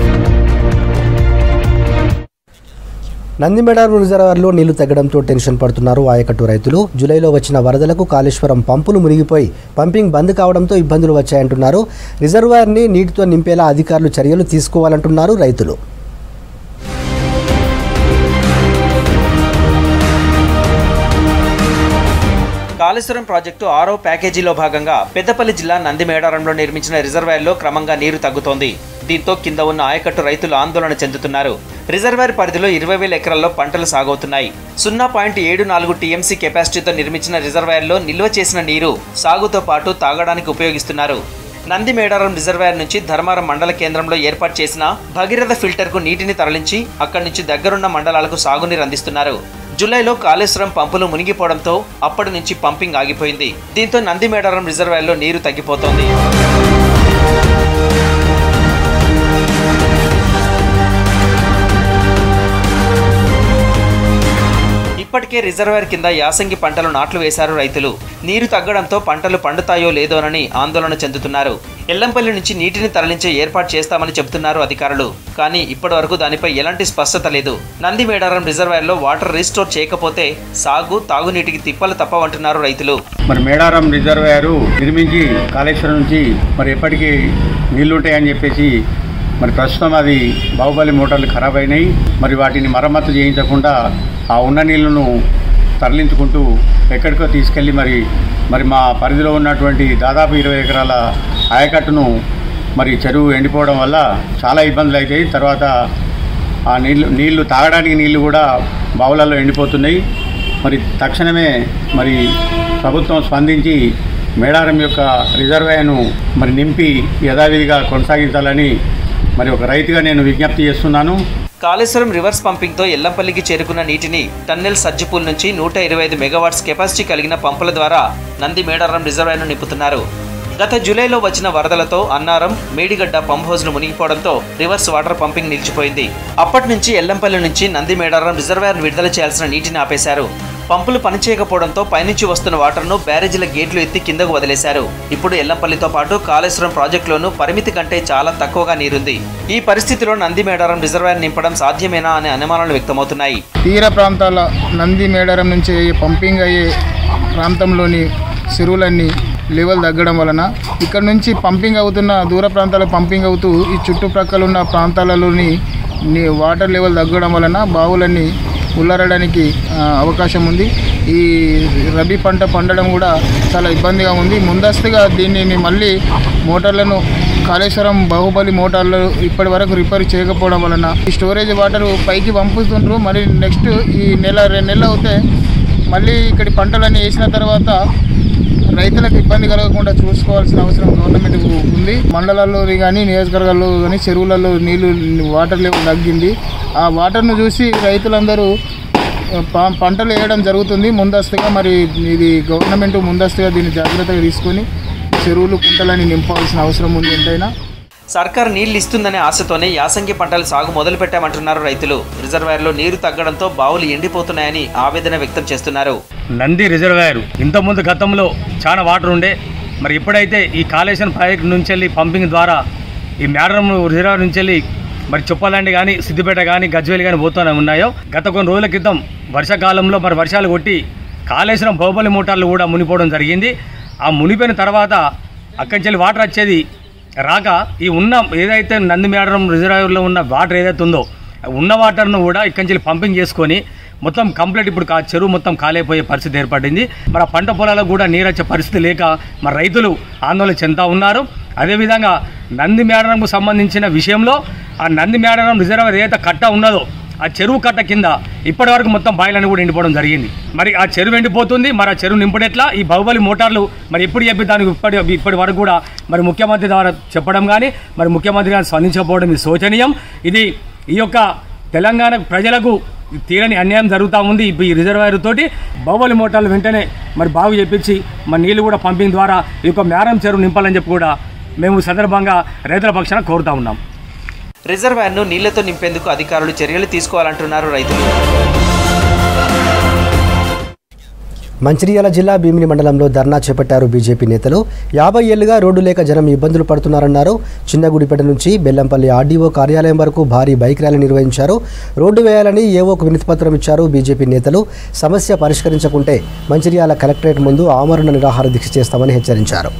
నందిమేడారం రిజర్వాయర్లో నీళ్లు తగ్గడంతో టెన్షన్ పడుతున్నారు ఆయకట్టు రైతులు జూలైలో వచ్చిన వరదలకు కాళేశ్వరం పంపులు మునిగిపోయి పంపింగ్ బంద్ కావడంతో ఇబ్బందులు వచ్చాయంటున్నారు రిజర్వాయర్ని నీటితో నింపేలా అధికారులు చర్యలు తీసుకోవాలంటున్నారు రైతులు కాళేశ్వరం ప్రాజెక్టు ఆరో ప్యాకేజీలో భాగంగా పెద్దపల్లి జిల్లా నందిమేడారంలో నిర్మించిన రిజర్వాయర్లో క్రమంగా నీరు తగ్గుతోంది దీంతో కింద ఉన్న ఆయకట్టు రైతులు ఆందోళన చెందుతున్నారు రిజర్వాయర్ పరిధిలో ఇరవై వేల ఎకరాల్లో పంటలు సాగవుతున్నాయి సున్నా పాయింట్ ఏడు నాలుగు టీఎంసీ కెపాసిటీతో నిర్మించిన రిజర్వాయర్లో నిల్వ చేసిన నీరు సాగుతో పాటు తాగడానికి ఉపయోగిస్తున్నారు నంది మేడారం రిజర్వాయర్ నుంచి ధర్మారం మండల కేంద్రంలో ఏర్పాటు చేసిన భగీరథ ఫిల్టర్కు నీటిని తరలించి అక్కడి నుంచి దగ్గరున్న మండలాలకు సాగునీరు అందిస్తున్నారు జూలైలో కాళేశ్వరం పంపులు మునిగిపోవడంతో అప్పటి నుంచి పంపింగ్ ఆగిపోయింది దీంతో నంది మేడారం రిజర్వాయర్లో నీరు తగ్గిపోతోంది ఇప్పటికే రిజర్వాయర్ కింద యాసంగి పంటలు నాట్లు వేశారు రైతులు నీరు తగ్గడంతో పంటలు పండుతాయో లేదోనని ఆందోళన చెందుతున్నారు ఎల్లంపల్లి నుంచి నీటిని తరలించే ఏర్పాటు చేస్తామని చెబుతున్నారు అధికారులు కానీ ఇప్పటి వరకు దానిపై ఎలాంటి స్పష్టత లేదు నంది మేడారం రిజర్వాయర్లో వాటర్ రీస్టోర్ చేయకపోతే సాగు తాగునీటికి తిప్పలు తప్పవంటున్నారు రైతులు మరి మేడారం రిజర్వాయరు నిర్మించి కాళేశ్వరం నుంచి మరి ఎప్పటికీ నీళ్లుంటాయని చెప్పేసి మరి ప్రస్తుతం అది బాహుబలి మోటార్లు ఖరాబ్ అయినాయి మరి వాటిని మరమ్మతు చేయించకుండా ఆ ఉన్న నీళ్లను తరలించుకుంటూ ఎక్కడికో తీసుకెళ్ళి మరి మరి మా పరిధిలో ఉన్నటువంటి దాదాపు ఇరవై ఎకరాల ఆయకట్టును మరి చెరువు ఎండిపోవడం వల్ల చాలా ఇబ్బందులు అవుతాయి తర్వాత ఆ నీళ్లు నీళ్లు తాగడానికి నీళ్లు కూడా బావులలో ఎండిపోతున్నాయి మరి తక్షణమే మరి ప్రభుత్వం స్పందించి మేడారం యొక్క రిజర్వాయర్ను మరి నింపి యథావిధిగా కొనసాగించాలని మరి ఒక రైతుగా నేను విజ్ఞప్తి చేస్తున్నాను కాళేశ్వరం రివర్స్ పంపింగ్తో ఎల్లంపల్లికి చేరుకున్న నీటిని టన్నెల్ సజ్జిపూల్ నుంచి నూట ఇరవై ఐదు మెగావాట్స్ కెపాసిటీ కలిగిన పంపుల ద్వారా నంది మేడారం రిజర్వాయర్ను నింపుతున్నారు గత జూలైలో వచ్చిన వరదలతో అన్నారం మేడిగడ్డ పంప్ హౌజ్లు మునిగిపోవడంతో రివర్స్ వాటర్ పంపింగ్ నిలిచిపోయింది అప్పటి నుంచి ఎల్లంపల్లి నుంచి నంది మేడారం రిజర్వాయర్ విడుదల చేయాల్సిన నీటిని ఆపేశారు పంపులు పనిచేయకపోవడంతో పైనుంచి వస్తున్న వాటర్ను బ్యారేజీల గేట్లు ఎత్తి కిందకు వదిలేశారు ఇప్పుడు ఎల్లంపల్లితో పాటు కాళేశ్వరం ప్రాజెక్టులోనూ పరిమితి కంటే చాలా తక్కువగా నీరుంది ఈ పరిస్థితిలో నంది మేడారం రిజర్వాయర్ నింపడం సాధ్యమేనా అనే అనుమానాలు వ్యక్తమవుతున్నాయి తీర ప్రాంతాల నంది మేడారం నుంచి అయ్యే పంపింగ్ అయ్యే ప్రాంతంలోని చెరువులన్నీ లెవెల్ తగ్గడం వలన ఇక్కడ నుంచి పంపింగ్ అవుతున్న దూర ప్రాంతాలకు పంపింగ్ అవుతూ ఈ చుట్టుప్రక్కల ఉన్న ప్రాంతాలలోని నీ- వాటర్ లెవెల్ తగ్గడం వలన బావులన్నీ ఉల్లరడానికి ఆ, అవకాశం ఉంది ఈ రబీ పంట పండడం కూడా చాలా ఇబ్బందిగా ఉంది ముందస్తుగా దీనిని మళ్ళీ మోటార్లను కాళేశ్వరం బాహుబలి మోటార్లు ఇప్పటి వరకు రిపేర్ చేయకపోవడం వలన ఈ స్టోరేజ్ వాటర్ పైకి పంపుతుంటారు మరి నెక్స్ట్ ఈ నెల రెండు నెలలు అవుతే మళ్ళీ ఇక్కడి పంటలన్నీ వేసిన తర్వాత రైతులకు ఇబ్బంది కలగకుండా చూసుకోవాల్సిన అవసరం గవర్నమెంట్ ఉంది మండలాల్లో కానీ నియోజకవర్గాల్లో కానీ చెరువులలో నీళ్లు వాటర్ లెవెల్ తగ్గింది ఆ వాటర్ను చూసి రైతులందరూ ప- పంటలు వేయడం జరుగుతుంది ముందస్తుగా మరి ఇది గవర్నమెంట్ ముందస్తుగా దీన్ని జాగ్రత్తగా తీసుకొని చెరువులు కుంటలని నింపాల్సిన అవసరం ఉంది ఎంతైనా సర్కార్ నీళ్లు ఇస్తుందనే ఆశతోనే యాసంగి పంటల సాగు మొదలు పెట్టామంటున్నారు రైతులు రిజర్వాయర్లో నీరు తగ్గడంతో బావులు ఎండిపోతున్నాయని ఆవేదన వ్యక్తం చేస్తున్నారు నంది రిజర్వాయర్ ఇంతకుముందు గతంలో చాలా వాటర్ ఉండే మరి ఎప్పుడైతే ఈ కాళేశ్వరం ప్రాజెక్టు నుంచి వెళ్ళి పంపింగ్ ద్వారా ఈ మేడరం రిజర్వాయర్ నుంచి వెళ్ళి మరి చెప్పాలండి కానీ సిద్దిపేట కానీ గజ్వేల్ కానీ పోతూనే ఉన్నాయో గత కొన్ని రోజుల క్రితం వర్షాకాలంలో మరి వర్షాలు కొట్టి కాళేశ్వరం బాహుబలి మోటార్లు కూడా మునిపోవడం జరిగింది ఆ మునిపోయిన తర్వాత అక్కడి నుంచి వెళ్ళి వాటర్ వచ్చేది రాక ఈ ఉన్న ఏదైతే నంది మేడరం రిజర్వాయర్లో ఉన్న వాటర్ ఏదైతే ఉందో ఉన్న వాటర్ను కూడా ఇక్కడి నుంచి పంపింగ్ చేసుకొని మొత్తం కంప్లీట్ ఇప్పుడు కా- చెరువు మొత్తం కాలైపోయే పరిస్థితి ఏర్పడింది మరి ఆ పంట పొలాలకు కూడా నీరు వచ్చే పరిస్థితి లేక మరి రైతులు ఆందోళన చెందుతా ఉన్నారు అదేవిధంగా నంది మేడరంకు సంబంధించిన విషయంలో ఆ నంది మేడరం రిజర్వాయర్ ఏదైతే కట్ట ఉన్నదో ఆ చెరువు కట్ట కింద ఇప్పటి వరకు మొత్తం బాయిలన్నీ కూడా ఎండిపోవడం జరిగింది మరి ఆ చెరువు ఎండిపోతుంది మరి ఆ చెరువు నింపడెట్లా ఈ బాహుబలి మోటార్లు మరి ఎప్పుడు చెప్పి దానికి ఇప్పటి ఇప్పటి వరకు కూడా మరి ముఖ్యమంత్రి ద్వారా చెప్పడం కానీ మరి ముఖ్యమంత్రి గారు స్పందించకపోవడం ఇది శోచనీయం ఇది ఈ యొక్క తెలంగాణ ప్రజలకు తీరని అన్యాయం జరుగుతూ ఉంది ఈ రిజర్వాయర్ తోటి బాహుబలి మోటార్లు వెంటనే మరి బాగు చేపించి మరి నీళ్లు కూడా పంపింగ్ ద్వారా ఈ యొక్క మేరం చెరువు నింపాలని చెప్పి కూడా మేము సందర్భంగా రైతుల పక్షాన కోరుతా ఉన్నాం రిజర్వాయర్ను నీళ్లతో నింపేందుకు అధికారులు చర్యలు తీసుకోవాలంటున్నారు రైతులు మంచిర్యాల జిల్లా భీమిని మండలంలో ధర్నా చేపట్టారు బీజేపీ నేతలు యాభై ఏళ్లుగా రోడ్డు లేక జనం ఇబ్బందులు పడుతున్నారన్నారు చిన్నగుడిపేట నుంచి బెల్లంపల్లి ఆర్డీఓ కార్యాలయం వరకు భారీ బైక్ ర్యాలీ నిర్వహించారు రోడ్డు వేయాలని ఏవోకు వినతిపత్రం ఇచ్చారు బీజేపీ నేతలు సమస్య పరిష్కరించకుంటే మంచిర్యాల కలెక్టరేట్ ముందు ఆమరణ నిరాహార దీక్ష చేస్తామని హెచ్చరించారు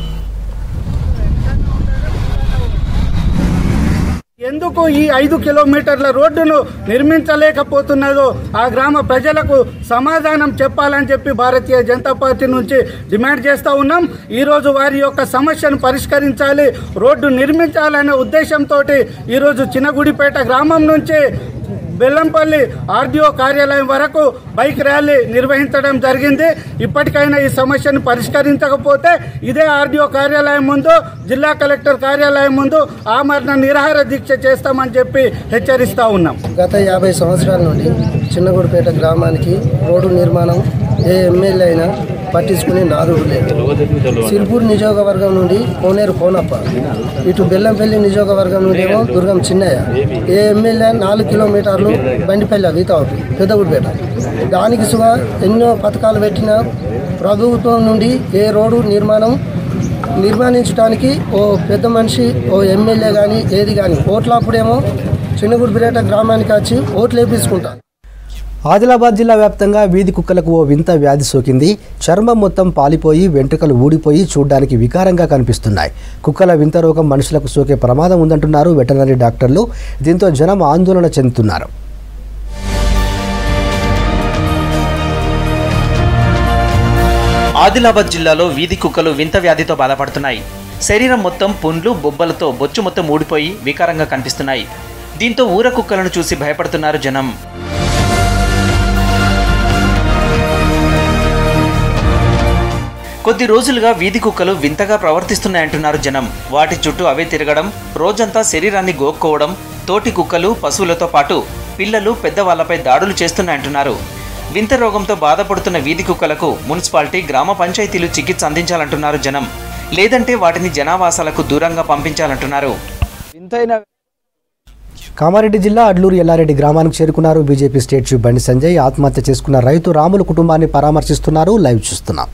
ఎందుకు ఈ ఐదు కిలోమీటర్ల రోడ్డును నిర్మించలేకపోతున్నదో ఆ గ్రామ ప్రజలకు సమాధానం చెప్పాలని చెప్పి భారతీయ జనతా పార్టీ నుంచి డిమాండ్ చేస్తూ ఉన్నాం ఈరోజు వారి యొక్క సమస్యను పరిష్కరించాలి రోడ్డు నిర్మించాలనే ఉద్దేశంతో ఈరోజు చిన్నగుడిపేట గ్రామం నుంచి బెల్లంపల్లి ఆర్డీఓ కార్యాలయం వరకు బైక్ ర్యాలీ నిర్వహించడం జరిగింది ఇప్పటికైనా ఈ సమస్యను పరిష్కరించకపోతే ఇదే ఆర్డీఓ కార్యాలయం ముందు జిల్లా కలెక్టర్ కార్యాలయం ముందు ఆమరణ నిరాహార దీక్ష చేస్తామని చెప్పి హెచ్చరిస్తా ఉన్నాం గత యాభై సంవత్సరాల నుండి చిన్నగూడపేట గ్రామానికి రోడ్డు నిర్మాణం ఏ ఎమ్మెల్యే అయినా పట్టించుకునే నాదుడు లేదు సిర్పూర్ నియోజకవర్గం నుండి కోనేరు కోనప్ప ఇటు బెల్లంపల్లి నియోజకవర్గం నుండి ఏమో దుర్గం చిన్నయ్య ఏ ఎమ్మెల్యే నాలుగు కిలోమీటర్లు బండిపల్లి గీతావటి పెద్దగుడిపేట దానికి సుగా ఎన్నో పథకాలు పెట్టిన ప్రభుత్వం నుండి ఏ రోడ్డు నిర్మాణం నిర్మాణించడానికి ఓ పెద్ద మనిషి ఓ ఎమ్మెల్యే కానీ ఏది కానీ ఓట్లప్పుడేమో చిన్నగుడిపేట గ్రామానికి వచ్చి ఓట్లు వేపించుకుంటారు ఆదిలాబాద్ జిల్లా వ్యాప్తంగా వీధి కుక్కలకు ఓ వింత వ్యాధి సోకింది చర్మం మొత్తం పాలిపోయి వెంట్రుకలు ఊడిపోయి చూడ్డానికి వికారంగా కనిపిస్తున్నాయి కుక్కల వింత రోగం మనుషులకు సోకే ప్రమాదం ఉందంటున్నారు వెటనరీ డాక్టర్లు దీంతో జనం ఆందోళన చెందుతున్నారు ఆదిలాబాద్ జిల్లాలో వీధి కుక్కలు వింత వ్యాధితో బాధపడుతున్నాయి శరీరం మొత్తం పుండ్లు బొబ్బలతో బొచ్చు మొత్తం ఊడిపోయి వికారంగా కనిపిస్తున్నాయి దీంతో ఊర కుక్కలను చూసి భయపడుతున్నారు జనం కొద్ది రోజులుగా వీధి కుక్కలు వింతగా ప్రవర్తిస్తున్నాయంటున్నారు జనం వాటి చుట్టూ అవే తిరగడం రోజంతా శరీరాన్ని గోక్కోవడం తోటి కుక్కలు పశువులతో పాటు పిల్లలు పెద్దవాళ్లపై దాడులు చేస్తున్నాయంటున్నారు వింత రోగంతో బాధపడుతున్న వీధి కుక్కలకు మున్సిపాలిటీ గ్రామ పంచాయతీలు చికిత్స అందించాలంటున్నారు జనం లేదంటే వాటిని జనావాసాలకు దూరంగా పంపించాలంటున్నారు కామారెడ్డి జిల్లా అడ్లూరు ఎల్లారెడ్డి గ్రామానికి చేరుకున్నారు బీజేపీ స్టేట్ చీఫ్ బండి సంజయ్ ఆత్మహత్య చేసుకున్న రైతు రాముల కుటుంబాన్ని పరామర్శిస్తున్నారు లైవ్ చూస్తున్నాం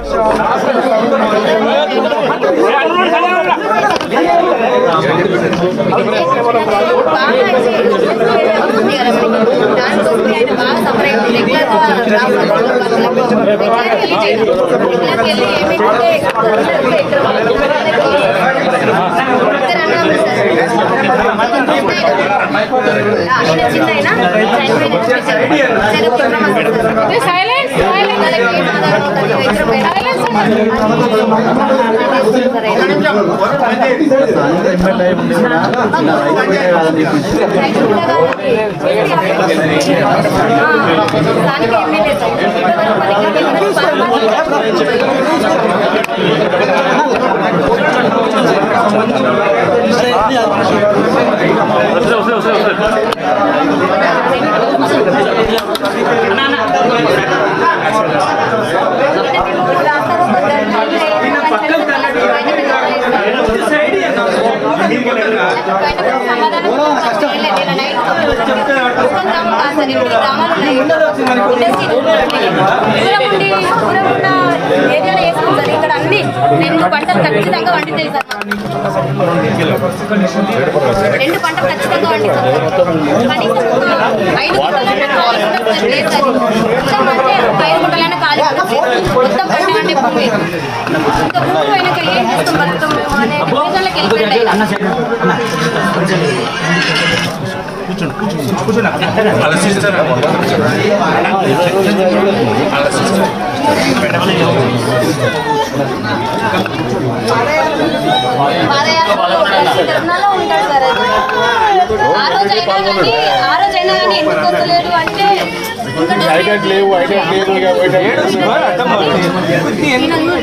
ఇక్కడ అన్ని రెండు పంటలు ఖచ్చితంగా వండితాయి సార్ రెండు పంటలు ఖచ్చితంగా వండితాం కనీసం ఒక ఐదు గుంటలైనా ఖాళీ ఉండదు సార్ లేదు సార్ మొత్తం అంటే ఒక ఐదు గుంటలైనా ఖాళీ ఉండదు మొత్తం పంట అంటే భూమి ఇంకా భూమి వెనక ఏం చేస్తాం బతుకం మేము అనే డివిజన్లకు వెళ్ళిపోయింది తిరుమలలో ఉంటాడు సార్ అది. ఆ రోజు అయినా కానీ ఆ రోజు అయినా కానీ ఎందుకు వస్తలేడు అంటే లేవు ఐడియా లేవు ఇక ఈయన న్యూ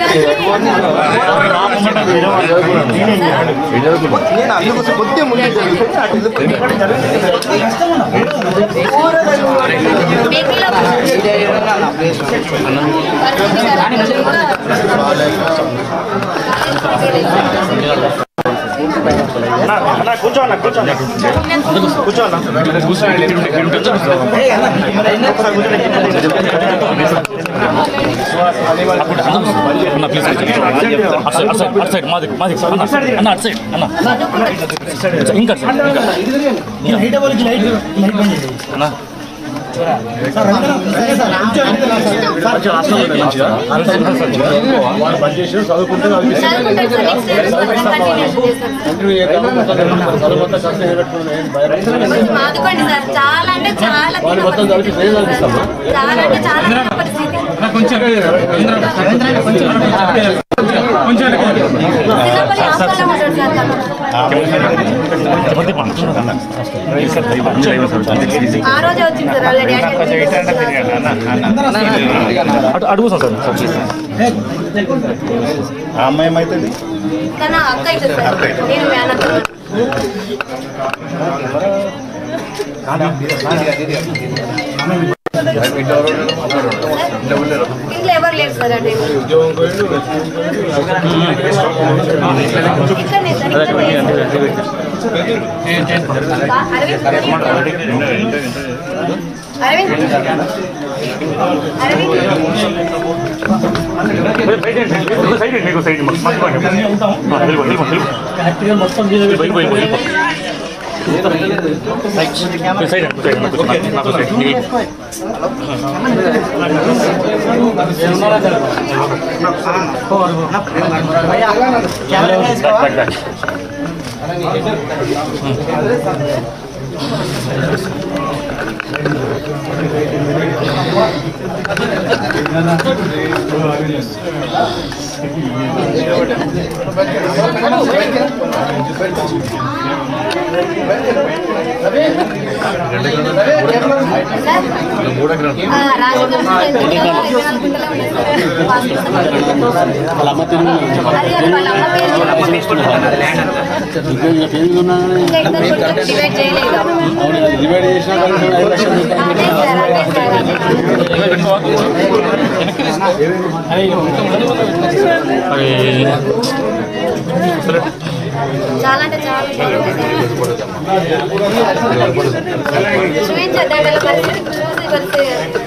నేను అందుకోసం కొద్దిగా ముందు వాడు పని చేసి చదువుకుంటే ఆదుకోండి సార్ చాలా అంటే చాలా వాళ్ళు మొత్తం కలిపి నేను చదివిస్తామా చాలా అంటే చాలా పరిస్థితి చిన్నప్పటి హాస్టల్లో ఉంటాడు సార్ తను. ఆ రోజే వచ్చింది సార్ వాళ్ళ డాడీ అడుగు సార్ ఆ అమ్మాయి ఏమైతుంది తన అక్క అవుతుంది సార్ నేను మేనత్త ఇంట్లో ఎవరు లేరు సార్ అంటే ఇక్కడనే సార్ ఇక్కడనే. బా- అరవింద్ అరవింద్ ఆ, రాజకీయం ఎందుకు ఇరవై నాలుగు గుంటలే ఉన్నాయి సార్. వాస్తు అది వాళ్ళ అమ్మ పేరు ఇంకా ఇద్దరు కొడుకులు డివైడ్ చేయలేదు అదే సార్ అదే సార్ చాలా అంటే చాలా చూపించద్దండి వాళ్ళ పరిస్థితి చూసి పరిస్థితి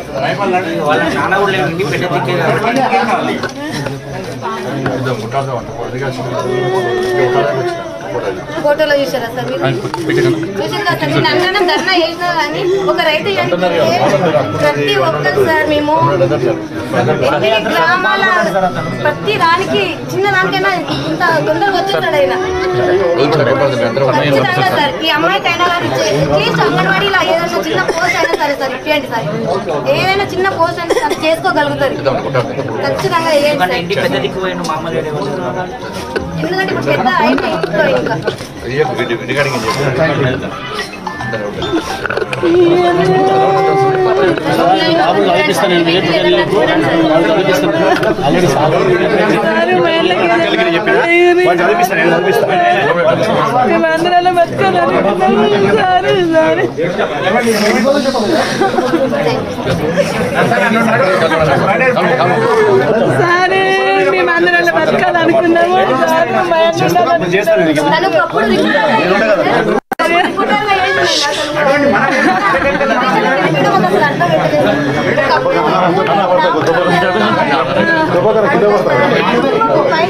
ఫోటోలో చూసారా సార్ మీరు చూసారు కదా సార్ నేను అన్నం ధర్నా చేసినా కానీ ఒక రైతు చనిపోతే ప్రతి ఒక్కరు సార్ మేము ఎన్ని గ్రామాల ప్రతి దానికి చిన్న దానికైనా ఇంత తొందరగా వచ్చేస్తాడు ఆయన ఖచ్చితంగా సార్ ఈ అమ్మాయికి అయినా కానీ అట్లీస్ట్ అంగన్వాడీలో ఏదైనా చిన్న పోస్ట్ అయినా సరే సార్ ఇప్పియండి సార్ ఏదైనా చిన్న పోస్ట్ అయినా సార్ చేసుకోగలుగుతారు ఖచ్చితంగా చేయండి సార్. ఎందుకంటే ఇప్పుడు పెద్ద అయిపోయి ఇంట్లో ఇంకా మేమందరం బతకాలని సారీ సారీ సారీ మేమందరం బతకాలనుకున్నాము సారీ మా తను ఒకప్పుడు రిపోర్టర్గా పైన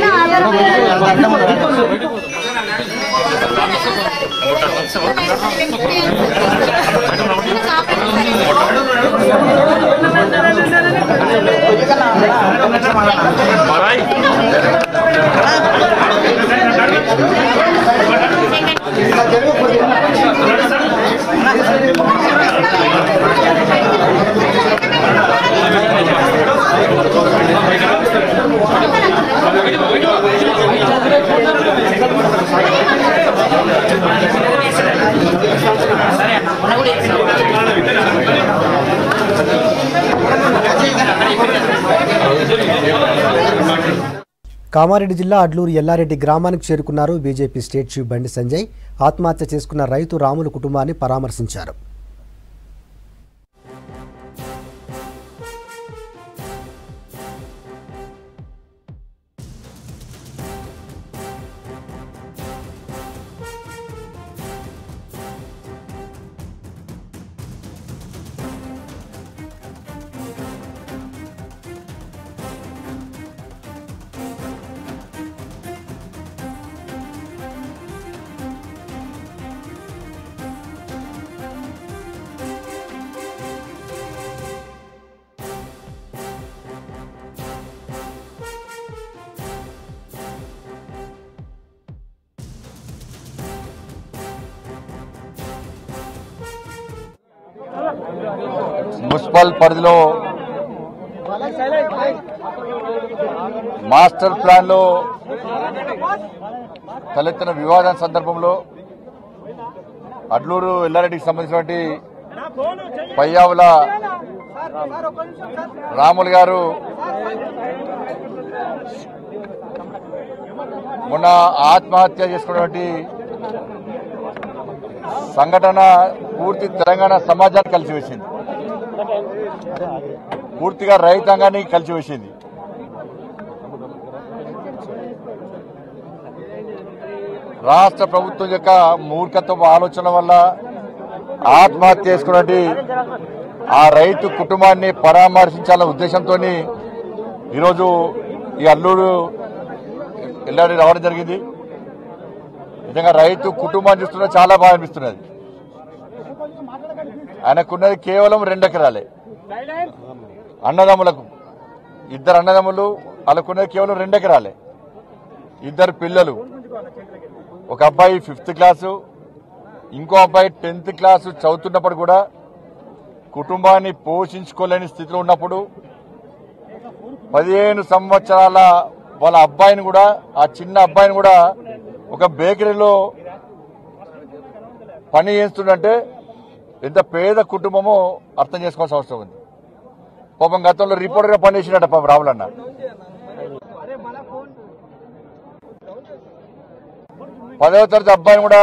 కామారెడ్డి జిల్లా అడ్లూరు ఎల్లారెడ్డి గ్రామానికి చేరుకున్నారు బీజేపీ స్టేట్ చీఫ్ బండి సంజయ్ ఆత్మహత్య చేసుకున్న రైతు రాములు కుటుంబాన్ని పరామర్శించారు మున్సిపల్ పరిధిలో మాస్టర్ ప్లాన్ లో తలెత్తిన వివాదం సందర్భంలో అడ్లూరు ఎల్లారెడ్డికి సంబంధించినటువంటి పయ్యావుల రాములు గారు మొన్న ఆత్మహత్య చేసుకున్నటువంటి సంఘటన పూర్తి తెలంగాణ సమాజాన్ని కలిసివేసింది పూర్తిగా రైతాంగాన్ని కలిసివేసింది రాష్ట్ర ప్రభుత్వం యొక్క మూర్ఖత్వ ఆలోచన వల్ల ఆత్మహత్య చేసుకున్నటువంటి ఆ రైతు కుటుంబాన్ని పరామర్శించాలనే ఉద్దేశంతో ఈరోజు ఈ అల్లూరు ఎల్లాడి రావడం జరిగింది నిజంగా రైతు కుటుంబాన్ని చూస్తున్నా చాలా బాగా అనిపిస్తున్నది ఆయనకున్నది కేవలం రెండు ఎకరాలే అన్నదమ్ములకు ఇద్దరు అన్నదమ్ములు వాళ్ళకున్నది కేవలం రెండు ఎకరాలే ఇద్దరు పిల్లలు ఒక అబ్బాయి ఫిఫ్త్ క్లాసు ఇంకో అబ్బాయి టెన్త్ క్లాసు చదువుతున్నప్పుడు కూడా కుటుంబాన్ని పోషించుకోలేని స్థితిలో ఉన్నప్పుడు పదిహేను సంవత్సరాల వాళ్ళ అబ్బాయిని కూడా ఆ చిన్న అబ్బాయిని కూడా ఒక బేకరీలో పని చేస్తుందంటే ఎంత పేద కుటుంబమో అర్థం చేసుకోవాల్సిన అవసరం ఉంది పాపం గతంలో రిపోర్టర్గా పనిచేసినట్ట పాపం రాములన్న పదవ తరగతి అబ్బాయిని కూడా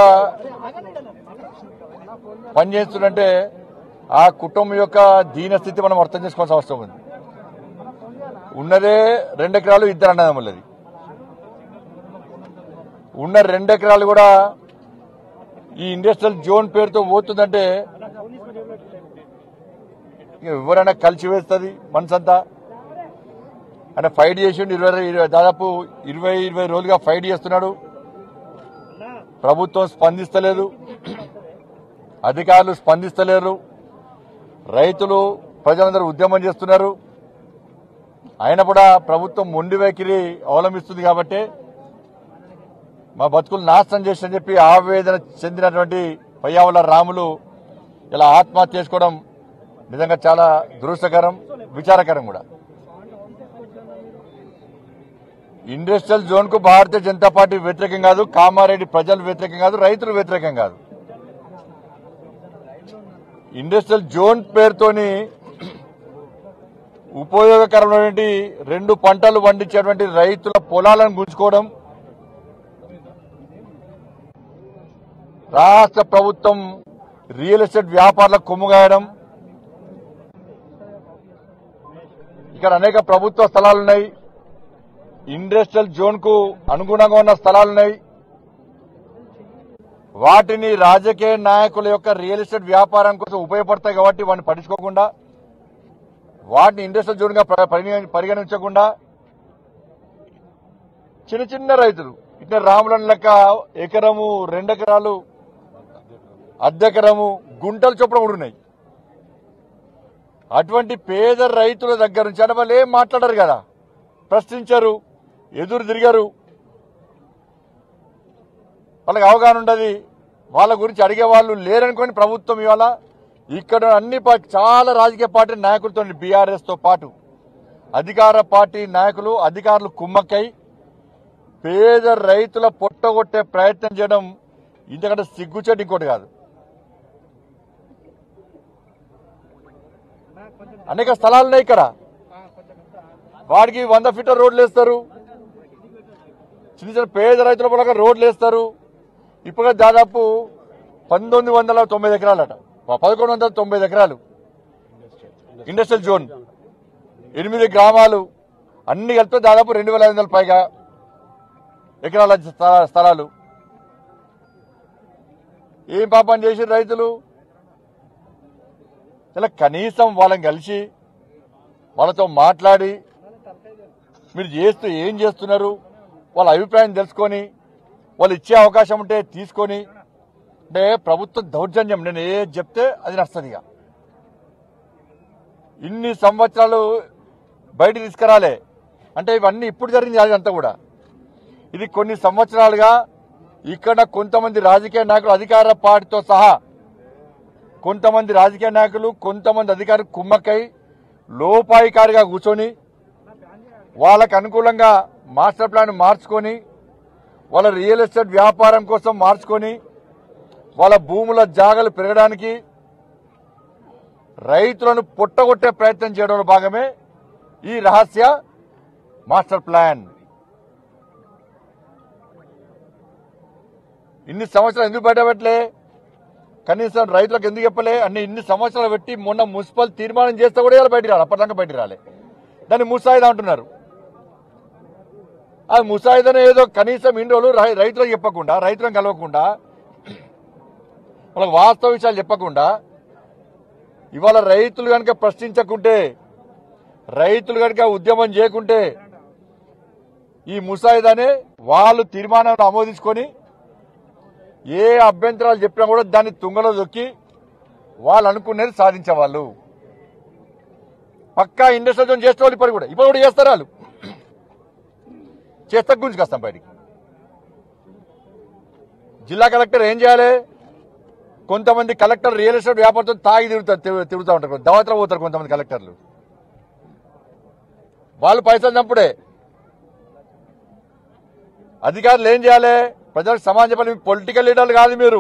పనిచేస్తుందంటే ఆ కుటుంబం యొక్క దీనస్థితి మనం అర్థం చేసుకోవాల్సిన అవసరం ఉంది ఉన్నదే రెండు ఎకరాలు ఇద్దరు అన్నదమ్ములది ఉన్న రెండు ఎకరాలు కూడా ఈ ఇండస్ట్రియల్ జోన్ పేరుతో పోతుందంటే ఇక ఎవరైనా కలిసి వేస్తుంది మనసంతా ఆయన ఫైట్ చేసిండు ఇరవై ఇరవై దాదాపు ఇరవై ఇరవై రోజులుగా ఫైట్ చేస్తున్నాడు ప్రభుత్వం స్పందిస్తలేదు అధికారులు స్పందిస్తలేరు రైతులు ప్రజలందరూ ఉద్యమం చేస్తున్నారు అయినా కూడా ప్రభుత్వం మొండి వైఖరి అవలంబిస్తుంది కాబట్టి మా బతుకులు నాశనం చేసి చెప్పి ఆవేదన చెందినటువంటి పయ్యావుల రాములు ఇలా ఆత్మహత్య చేసుకోవడం నిజంగా చాలా దురదృష్టకరం విచారకరం కూడా ఇండస్ట్రియల్ జోన్ కు భారతీయ జనతా పార్టీ వ్యతిరేకం కాదు కామారెడ్డి ప్రజలు వ్యతిరేకం కాదు రైతులు వ్యతిరేకం కాదు ఇండస్ట్రియల్ జోన్ పేరుతోని ఉపయోగకరమైనటువంటి రెండు పంటలు పండించేటువంటి రైతుల పొలాలను గుంజుకోవడం రాష్ట్ర ప్రభుత్వం రియల్ ఎస్టేట్ వ్యాపారులకు కొమ్ముగాయడం ఇక్కడ అనేక ప్రభుత్వ స్థలాలున్నాయి ఇండస్ట్రియల్ జోన్ కు అనుగుణంగా ఉన్న స్థలాలున్నాయి వాటిని రాజకీయ నాయకుల యొక్క రియల్ ఎస్టేట్ వ్యాపారం కోసం ఉపయోగపడతాయి కాబట్టి వాటిని పట్టించుకోకుండా వాటిని ఇండస్ట్రియల్ జోన్ గా ప- పరిగణ- పరిగణించకుండా చిన్న చిన్న రైతులు ఇట్లా రాములను లెక్క ఎకరము రెండెకరాలు అర్ధెకరము గుంటలు చొప్పున కూడా ఉన్నాయి అటువంటి పేద రైతుల దగ్గర నుంచి అంటే వాళ్ళు ఏం మాట్లాడరు కదా ప్రశ్నించరు ఎదురు తిరిగారు వాళ్ళకి అవగాహన ఉండదు వాళ్ళ గురించి అడిగే వాళ్ళు లేరనుకొని ప్రభుత్వం ఇవాళ ఇక్కడ అన్ని పా- చాలా రాజకీయ పార్టీ నాయకులతో బీఆర్ఎస్ తో పాటు అధికార పార్టీ నాయకులు అధికారులు కుమ్మక్కై పేద రైతుల పొట్టగొట్టే ప్రయత్నం చేయడం ఇంతకంటే సిగ్గుచేటు ఇంకోటి కాదు అనేక స్థలాలు ఉన్నాయి ఇక్కడ వాడికి వంద ఫీట్ల రోడ్లు వేస్తారు చిన్న చిన్న పేద రైతుల పొలంగా రోడ్లు వేస్తారు ఇప్పుడు దాదాపు పంతొమ్మిది వందల తొంభై ఎకరాలట పదకొండు వందల తొంభై ఎకరాలు ఇండస్ట్రియల్ జోన్ ఎనిమిది గ్రామాలు అన్ని కలిపితే దాదాపు రెండు వేల ఐదు వందల పైగా ఎకరాల స్థల- స్థలాలు ఏం పాపం చేసి రైతులు ఇలా కనీసం వాళ్ళని కలిసి వాళ్ళతో మాట్లాడి మీరు చేస్తూ ఏం చేస్తున్నారు వాళ్ళ అభిప్రాయం తెలుసుకొని వాళ్ళు ఇచ్చే అవకాశం ఉంటే తీసుకొని అంటే ప్రభుత్వ దౌర్జన్యం నేను ఏ చెప్తే అది నడుస్తుంది ఇక ఇన్ని సంవత్సరాలు బయట తీసుకురాలే అంటే ఇవన్నీ ఇప్పుడు జరిగింది కాదు అంతా కూడా ఇది కొన్ని సంవత్సరాలుగా ఇక్కడ కొంతమంది రాజకీయ నాయకులు అధికార పార్టీతో సహా కొంతమంది రాజకీయ నాయకులు కొంతమంది అధికారులు కుమ్మక్కై లోపాయికారిగా కూర్చొని వాళ్ళకు అనుకూలంగా మాస్టర్ ప్లాన్ మార్చుకొని వాళ్ళ రియల్ ఎస్టేట్ వ్యాపారం కోసం మార్చుకొని వాళ్ళ భూముల జాగలు పెరగడానికి రైతులను పుట్టగొట్టే ప్రయత్నం చేయడంలో భాగమే ఈ రహస్య మాస్టర్ ప్లాన్ ఇన్ని సంవత్సరాలు ఎందుకు బయటపెట్టలే కనీసం రైతులకు ఎందుకు చెప్పలే అన్ని ఇన్ని సంవత్సరాలు పెట్టి మొన్న మున్సిపల్ తీర్మానం చేస్తే కూడా ఇలా బయటికి రాలి అప్పటిదాకా బయటికి రాలే దాన్ని ముసాయిదా అంటున్నారు ఆ ముసాయిదాను ఏదో కనీసం ఇన్ని రోజులు రై- రైతులకు చెప్పకుండా రైతులను కలవకుండా వాళ్ళకి వాస్తవ విషయాలు చెప్పకుండా ఇవాళ రైతులు కనుక ప్రశ్నించకుంటే రైతులు కనుక ఉద్యమం చేయకుంటే ఈ ముసాయిదానే వాళ్ళు తీర్మానం ఆమోదించుకొని ఏ అభ్యంతరాలు చెప్పినా కూడా దాన్ని తుంగలో దొక్కి వాళ్ళు అనుకునేది సాధించేవాళ్ళు పక్కా ఇండస్ట్రియల్ జోన్ చేసే వాళ్ళు ఇప్పుడు కూడా ఇప్పుడు కూడా చేస్తారు వాళ్ళు చేస్తా గురించి వస్తాం బయటికి జిల్లా కలెక్టర్ ఏం చేయాలి కొంతమంది కలెక్టర్ రియల్ ఎస్టేట్ వ్యాపారంతో తాగి తిరుగుతారు తిరుగు- తిరుగుతూ ఉంటారు దవతలో పోతారు కొంతమంది కలెక్టర్లు వాళ్ళు పైసలు చంపుడే అధికారులు ఏం చేయాలి ప్రజలకు సమాజం చెప్పాలి పొలిటికల్ లీడర్లు కాదు మీరు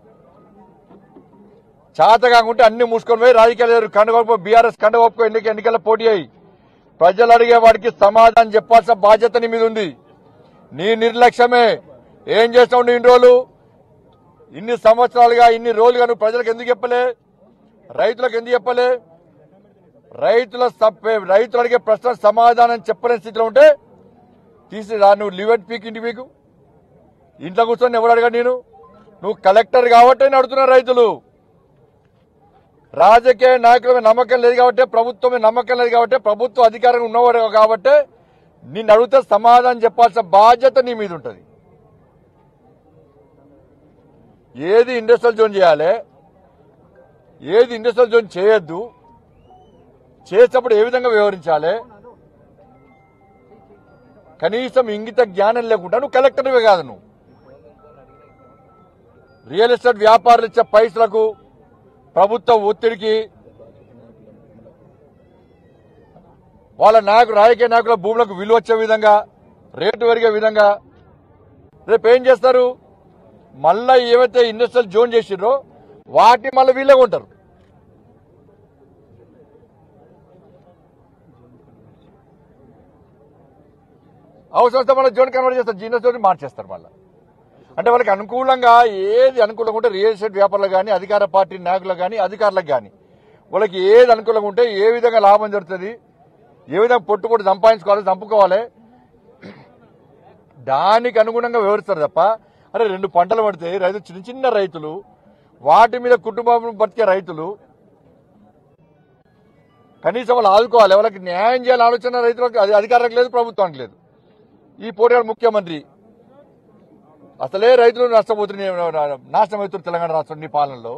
చేత కాకుంటే అన్ని మూసుకొని పోయి రాజకీయాలు కండగొప్ప బీఆర్ఎస్ కండగొప్ప ఎన్నిక ఎన్నికల్లో పోటీ అయ్యి ప్రజలు అడిగే వాడికి సమాధానం చెప్పాల్సిన బాధ్యత నీ మీద ఉంది నీ నిర్లక్ష్యమే ఏం చేస్తావు నువ్వు ఇన్ని రోజులు ఇన్ని సంవత్సరాలుగా ఇన్ని రోజులుగా నువ్వు ప్రజలకు ఎందుకు చెప్పలే రైతులకు ఎందుకు చెప్పలే రైతుల సప్పే- రైతులు అడిగే ప్రశ్న సమాధానం చెప్పలేని స్థితిలో ఉంటే తీసి రా నువ్వు లివ్ అండ్ పీక్ ఇంటి పీకు ఇంట్లో కూర్చొని ఎవడు అడగా నేను నువ్వు కలెక్టర్ కాబట్టి అని అడుగుతున్నారు రైతులు రాజకీయ నాయకుల మీద నమ్మకం లేదు కాబట్టి ప్రభుత్వం మీద నమ్మకం లేదు కాబట్టి ప్రభుత్వ అధికారం ఉన్నవాడు కాబట్టి నిన్ను అడిగితే సమాధానం చెప్పాల్సిన బాధ్యత నీ మీద ఉంటుంది ఏది ఇండస్ట్రియల్ జోన్ చేయాలి ఏది ఇండస్ట్రియల్ జోన్ చేయొద్దు చేసేటప్పుడు ఏ విధంగా వ్యవహరించాలి కనీసం ఇంగిత జ్ఞానం లేకుండా నువ్వు కలెక్టర్వే కాదు నువ్వు రియల్ ఎస్టేట్ వ్యాపారులు ఇచ్చే పైసలకు ప్రభుత్వ ఒత్తిడికి వాళ్ళ నాయకులు రాజకీయ నాయకుల భూములకు విలువ వచ్చే విధంగా రేటు పెరిగే విధంగా రేపు ఏం చేస్తారు మళ్ళా ఏవైతే ఇండస్ట్రియల్ జోన్ చేసిర్రో వాటి మళ్ళీ వీళ్ళే కొంటారు అవసరం వస్తే మళ్ళీ జోన్ కన్వర్ట్ చేస్తారు జీనస్ జోన్ మార్చేస్తారు మళ్ళీ అంటే వాళ్ళకి అనుకూలంగా ఏది అనుకూలంగా ఉంటే రియల్ ఎస్టేట్ వ్యాపారులకు కానీ అధికార పార్టీ నాయకులకు కానీ అధికారులకు కానీ వాళ్ళకి ఏది అనుకూలంగా ఉంటే ఏ విధంగా లాభం జరుగుతుంది ఏ విధంగా పొట్టు పొట్టు సంపాదించుకోవాలి చంపుకోవాలి దానికి అనుగుణంగా వివరిస్తారు తప్ప అరే రెండు పంటలు పడితే రైతు చిన్న చిన్న రైతులు వాటి మీద కుటుంబం బతికే రైతులు కనీసం వాళ్ళు ఆదుకోవాలి వాళ్ళకి న్యాయం చేయాలని ఆలోచన రైతులకు అది అధికారులకు లేదు ప్రభుత్వానికి లేదు ఈ పోటీ ముఖ్యమంత్రి అసలే రైతులు నష్టపోతున్నాయి నాశనం అవుతున్నారు తెలంగాణ రాష్ట్రం నీ పాలనలో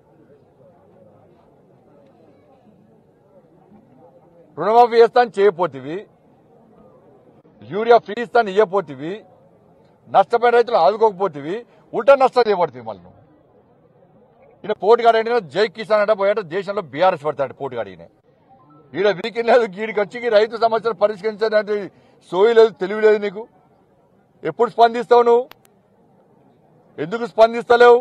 రుణమాఫీ చేస్తాను చేయపోతివి యూరియా ఫ్రీ ఇస్తాను ఇవ్వపోతివి నష్టపోయిన రైతులు ఆదుకోకపోతివి ఉల్టా నష్టం చేయబడుతుంది మళ్ళీ నువ్వు. ఈయన పోటీగాడు అయినా జై కిసాన్ అంటే పోయాట దేశంలో బీఆర్ఎస్ పడతాడు పోటీగాడు ఈయన ఈడ వీకెండ్ లేదు గీడికి వచ్చి ఈ రైతు సమస్యలు పరిష్కరించడానికి సోయి లేదు తెలివి లేదు నీకు ఎప్పుడు స్పందిస్తావు నువ్వు ఎందుకు స్పందిస్తలేవు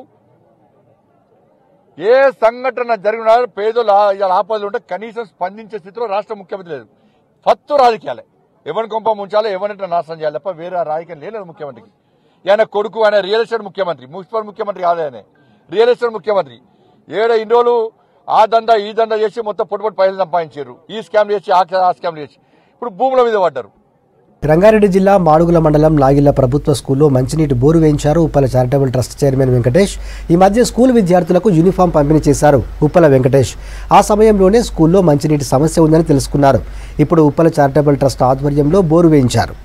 ఏ సంఘటన జరిగినా పేదలు ఆ- ఇవాళ ఆపదలు ఉంటే కనీసం స్పందించే స్థితిలో రాష్ట్ర ముఖ్యమంత్రి లేదు ఫత్తు రాజకీయాలే ఎవరిని కొంప ముంచాలో ఎవరిని నాశనం చేయాలి తప్ప వేరే రాజకీయం లేదు ముఖ్యమంత్రికి ఆయన కొడుకు ఆయన రియల్ ఎస్టేట్ ముఖ్యమంత్రి మున్సిపల్ ముఖ్యమంత్రి కాదు ఆయన రియల్ ఎస్టేట్ ముఖ్యమంత్రి ఏడ ఇన్ని రోజులు ఆ దందా ఈ దందా చేసి మొత్తం పొట్టు పొట్టు పైసలు సంపాదించారు ఈ స్కామ్ చేసి ఆ ఆ స్కామ్ చేసి ఇప్పుడు భూముల మీద పడ్డారు రంగారెడ్డి జిల్లా మాడుగుల మండలం లాగిళ్ల ప్రభుత్వ స్కూల్లో మంచినీటి బోరు వేయించారు Uppala charitable trust chairman Venkatesh ఈ మధ్య స్కూల్ విద్యార్థులకు యూనిఫామ్ పంపిణీ చేశారు ఉప్పల వెంకటేష్ ఆ సమయంలోనే స్కూల్లో మంచినీటి సమస్య ఉందని తెలుసుకున్నారు ఇప్పుడు ఉప్పల చారిటబుల్ ట్రస్ట్ ఆధ్వర్యంలో బోరు వేయించారు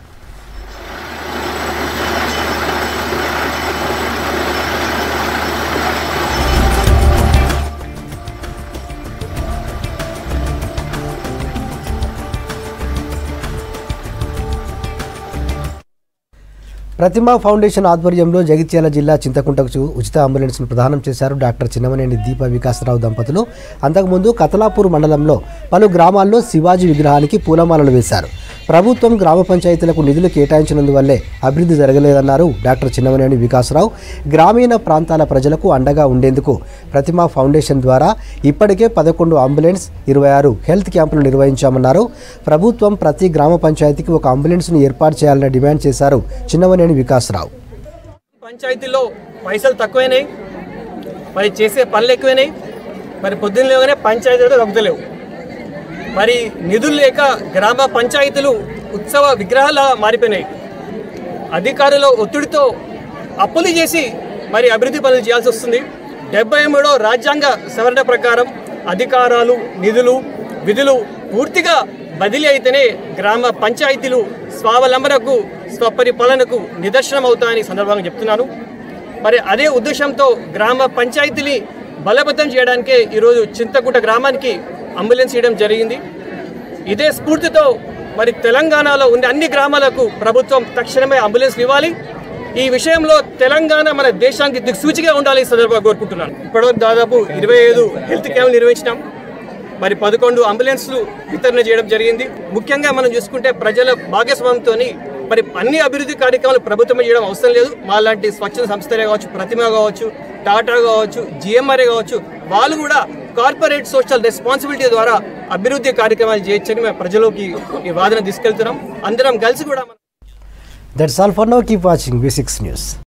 ప్రతిమా ఫౌండేషన్ ఆధ్వర్యంలో జగిత్యాల జిల్లా చింతకుంటకు చూ- ఉచిత అంబులెన్స్ను ప్రదానం చేశారు డాక్టర్ చిన్నమనేని దీప వికాసరావు దంపతులు అంతకుముందు కతలాపూర్ మండలంలో పలు గ్రామాల్లో శివాజీ విగ్రహానికి పూలమాలలు వేశారు ప్రభుత్వం గ్రామ పంచాయతీలకు నిధులు కేటాయించినందువల్లే అభివృద్ధి జరగలేదన్నారు డాక్టర్ చిన్నమనేని వికాసరావు గ్రామీణ ప్రాంతాల ప్రజలకు అండగా ఉండేందుకు ప్రతిమా ఫౌండేషన్ ద్వారా ఇప్పటికే పదకొండు అంబులెన్స్ ఇరవై ఆరు హెల్త్ క్యాంపులు నిర్వహించామన్నారు ప్రభుత్వం ప్రతి గ్రామ పంచాయతీకి ఒక అంబులెన్స్ను ఏర్పాటు చేయాలని డిమాండ్ చేశారు చిన్నమనేని వికాసరావు పంచాయతీలో పైసలు తక్కువైనాయి మరి చేసే పనులు ఎక్కువైనాయి మరి పొద్దున్న లేవగానే పంచాయతీలు తగ్గుతలేవు మరి నిధులు లేక గ్రామ పంచాయతీలు ఉత్సవ విగ్రహాల మారిపోయినాయి అధికారుల ఒత్తిడితో అప్పులు చేసి మరి అభివృద్ధి పనులు చేయాల్సి వస్తుంది డెబ్బై మూడో రాజ్యాంగ సవరణ ప్రకారం అధికారాలు నిధులు విధులు పూర్తిగా బదిలీ అయితేనే గ్రామ పంచాయతీలు స్వావలంబనకు స్వపరిపాలనకు నిదర్శనం అవుతాయని సందర్భంగా చెప్తున్నాను మరి అదే ఉద్దేశంతో గ్రామ పంచాయతీని బలోపేతం చేయడానికే ఈరోజు చింతకుంట గ్రామానికి అంబులెన్స్ ఇవ్వడం జరిగింది ఇదే స్ఫూర్తితో మరి తెలంగాణలో ఉండే అన్ని గ్రామాలకు ప్రభుత్వం తక్షణమే అంబులెన్స్ ఇవ్వాలి ఈ విషయంలో తెలంగాణ మన దేశానికి దిక్సూచిగా ఉండాలి ఈ సందర్భంగా కోరుకుంటున్నాను ఇప్పటివరకు దాదాపు ఇరవై ఐదు హెల్త్ క్యాంపులు నిర్వహించినాం మరి పదకొండు అంబులెన్స్లు వితరణ చేయడం జరిగింది ముఖ్యంగా మనం చూసుకుంటే ప్రజల భాగస్వామ్యంతో మరి అన్ని అభివృద్ధి కార్యక్రమాలు ప్రభుత్వం చేయడం అవసరం లేదు మాలాంటి స్వచ్ఛంద సంస్థలే కావచ్చు ప్రతిమ కావచ్చు టాటా కావచ్చు జిఎంఆర్ఏ కావచ్చు వాళ్ళు కూడా కార్పొరేట్ సోషల్ రెస్పాన్సిబిలిటీ ద్వారా అభివృద్ధి కార్యక్రమాలు చేయొచ్చని మేము ప్రజలోకి ఈ వాదన తీసుకెళ్తున్నాం అందరం కలిసి కూడా that's all for now keep watching V six news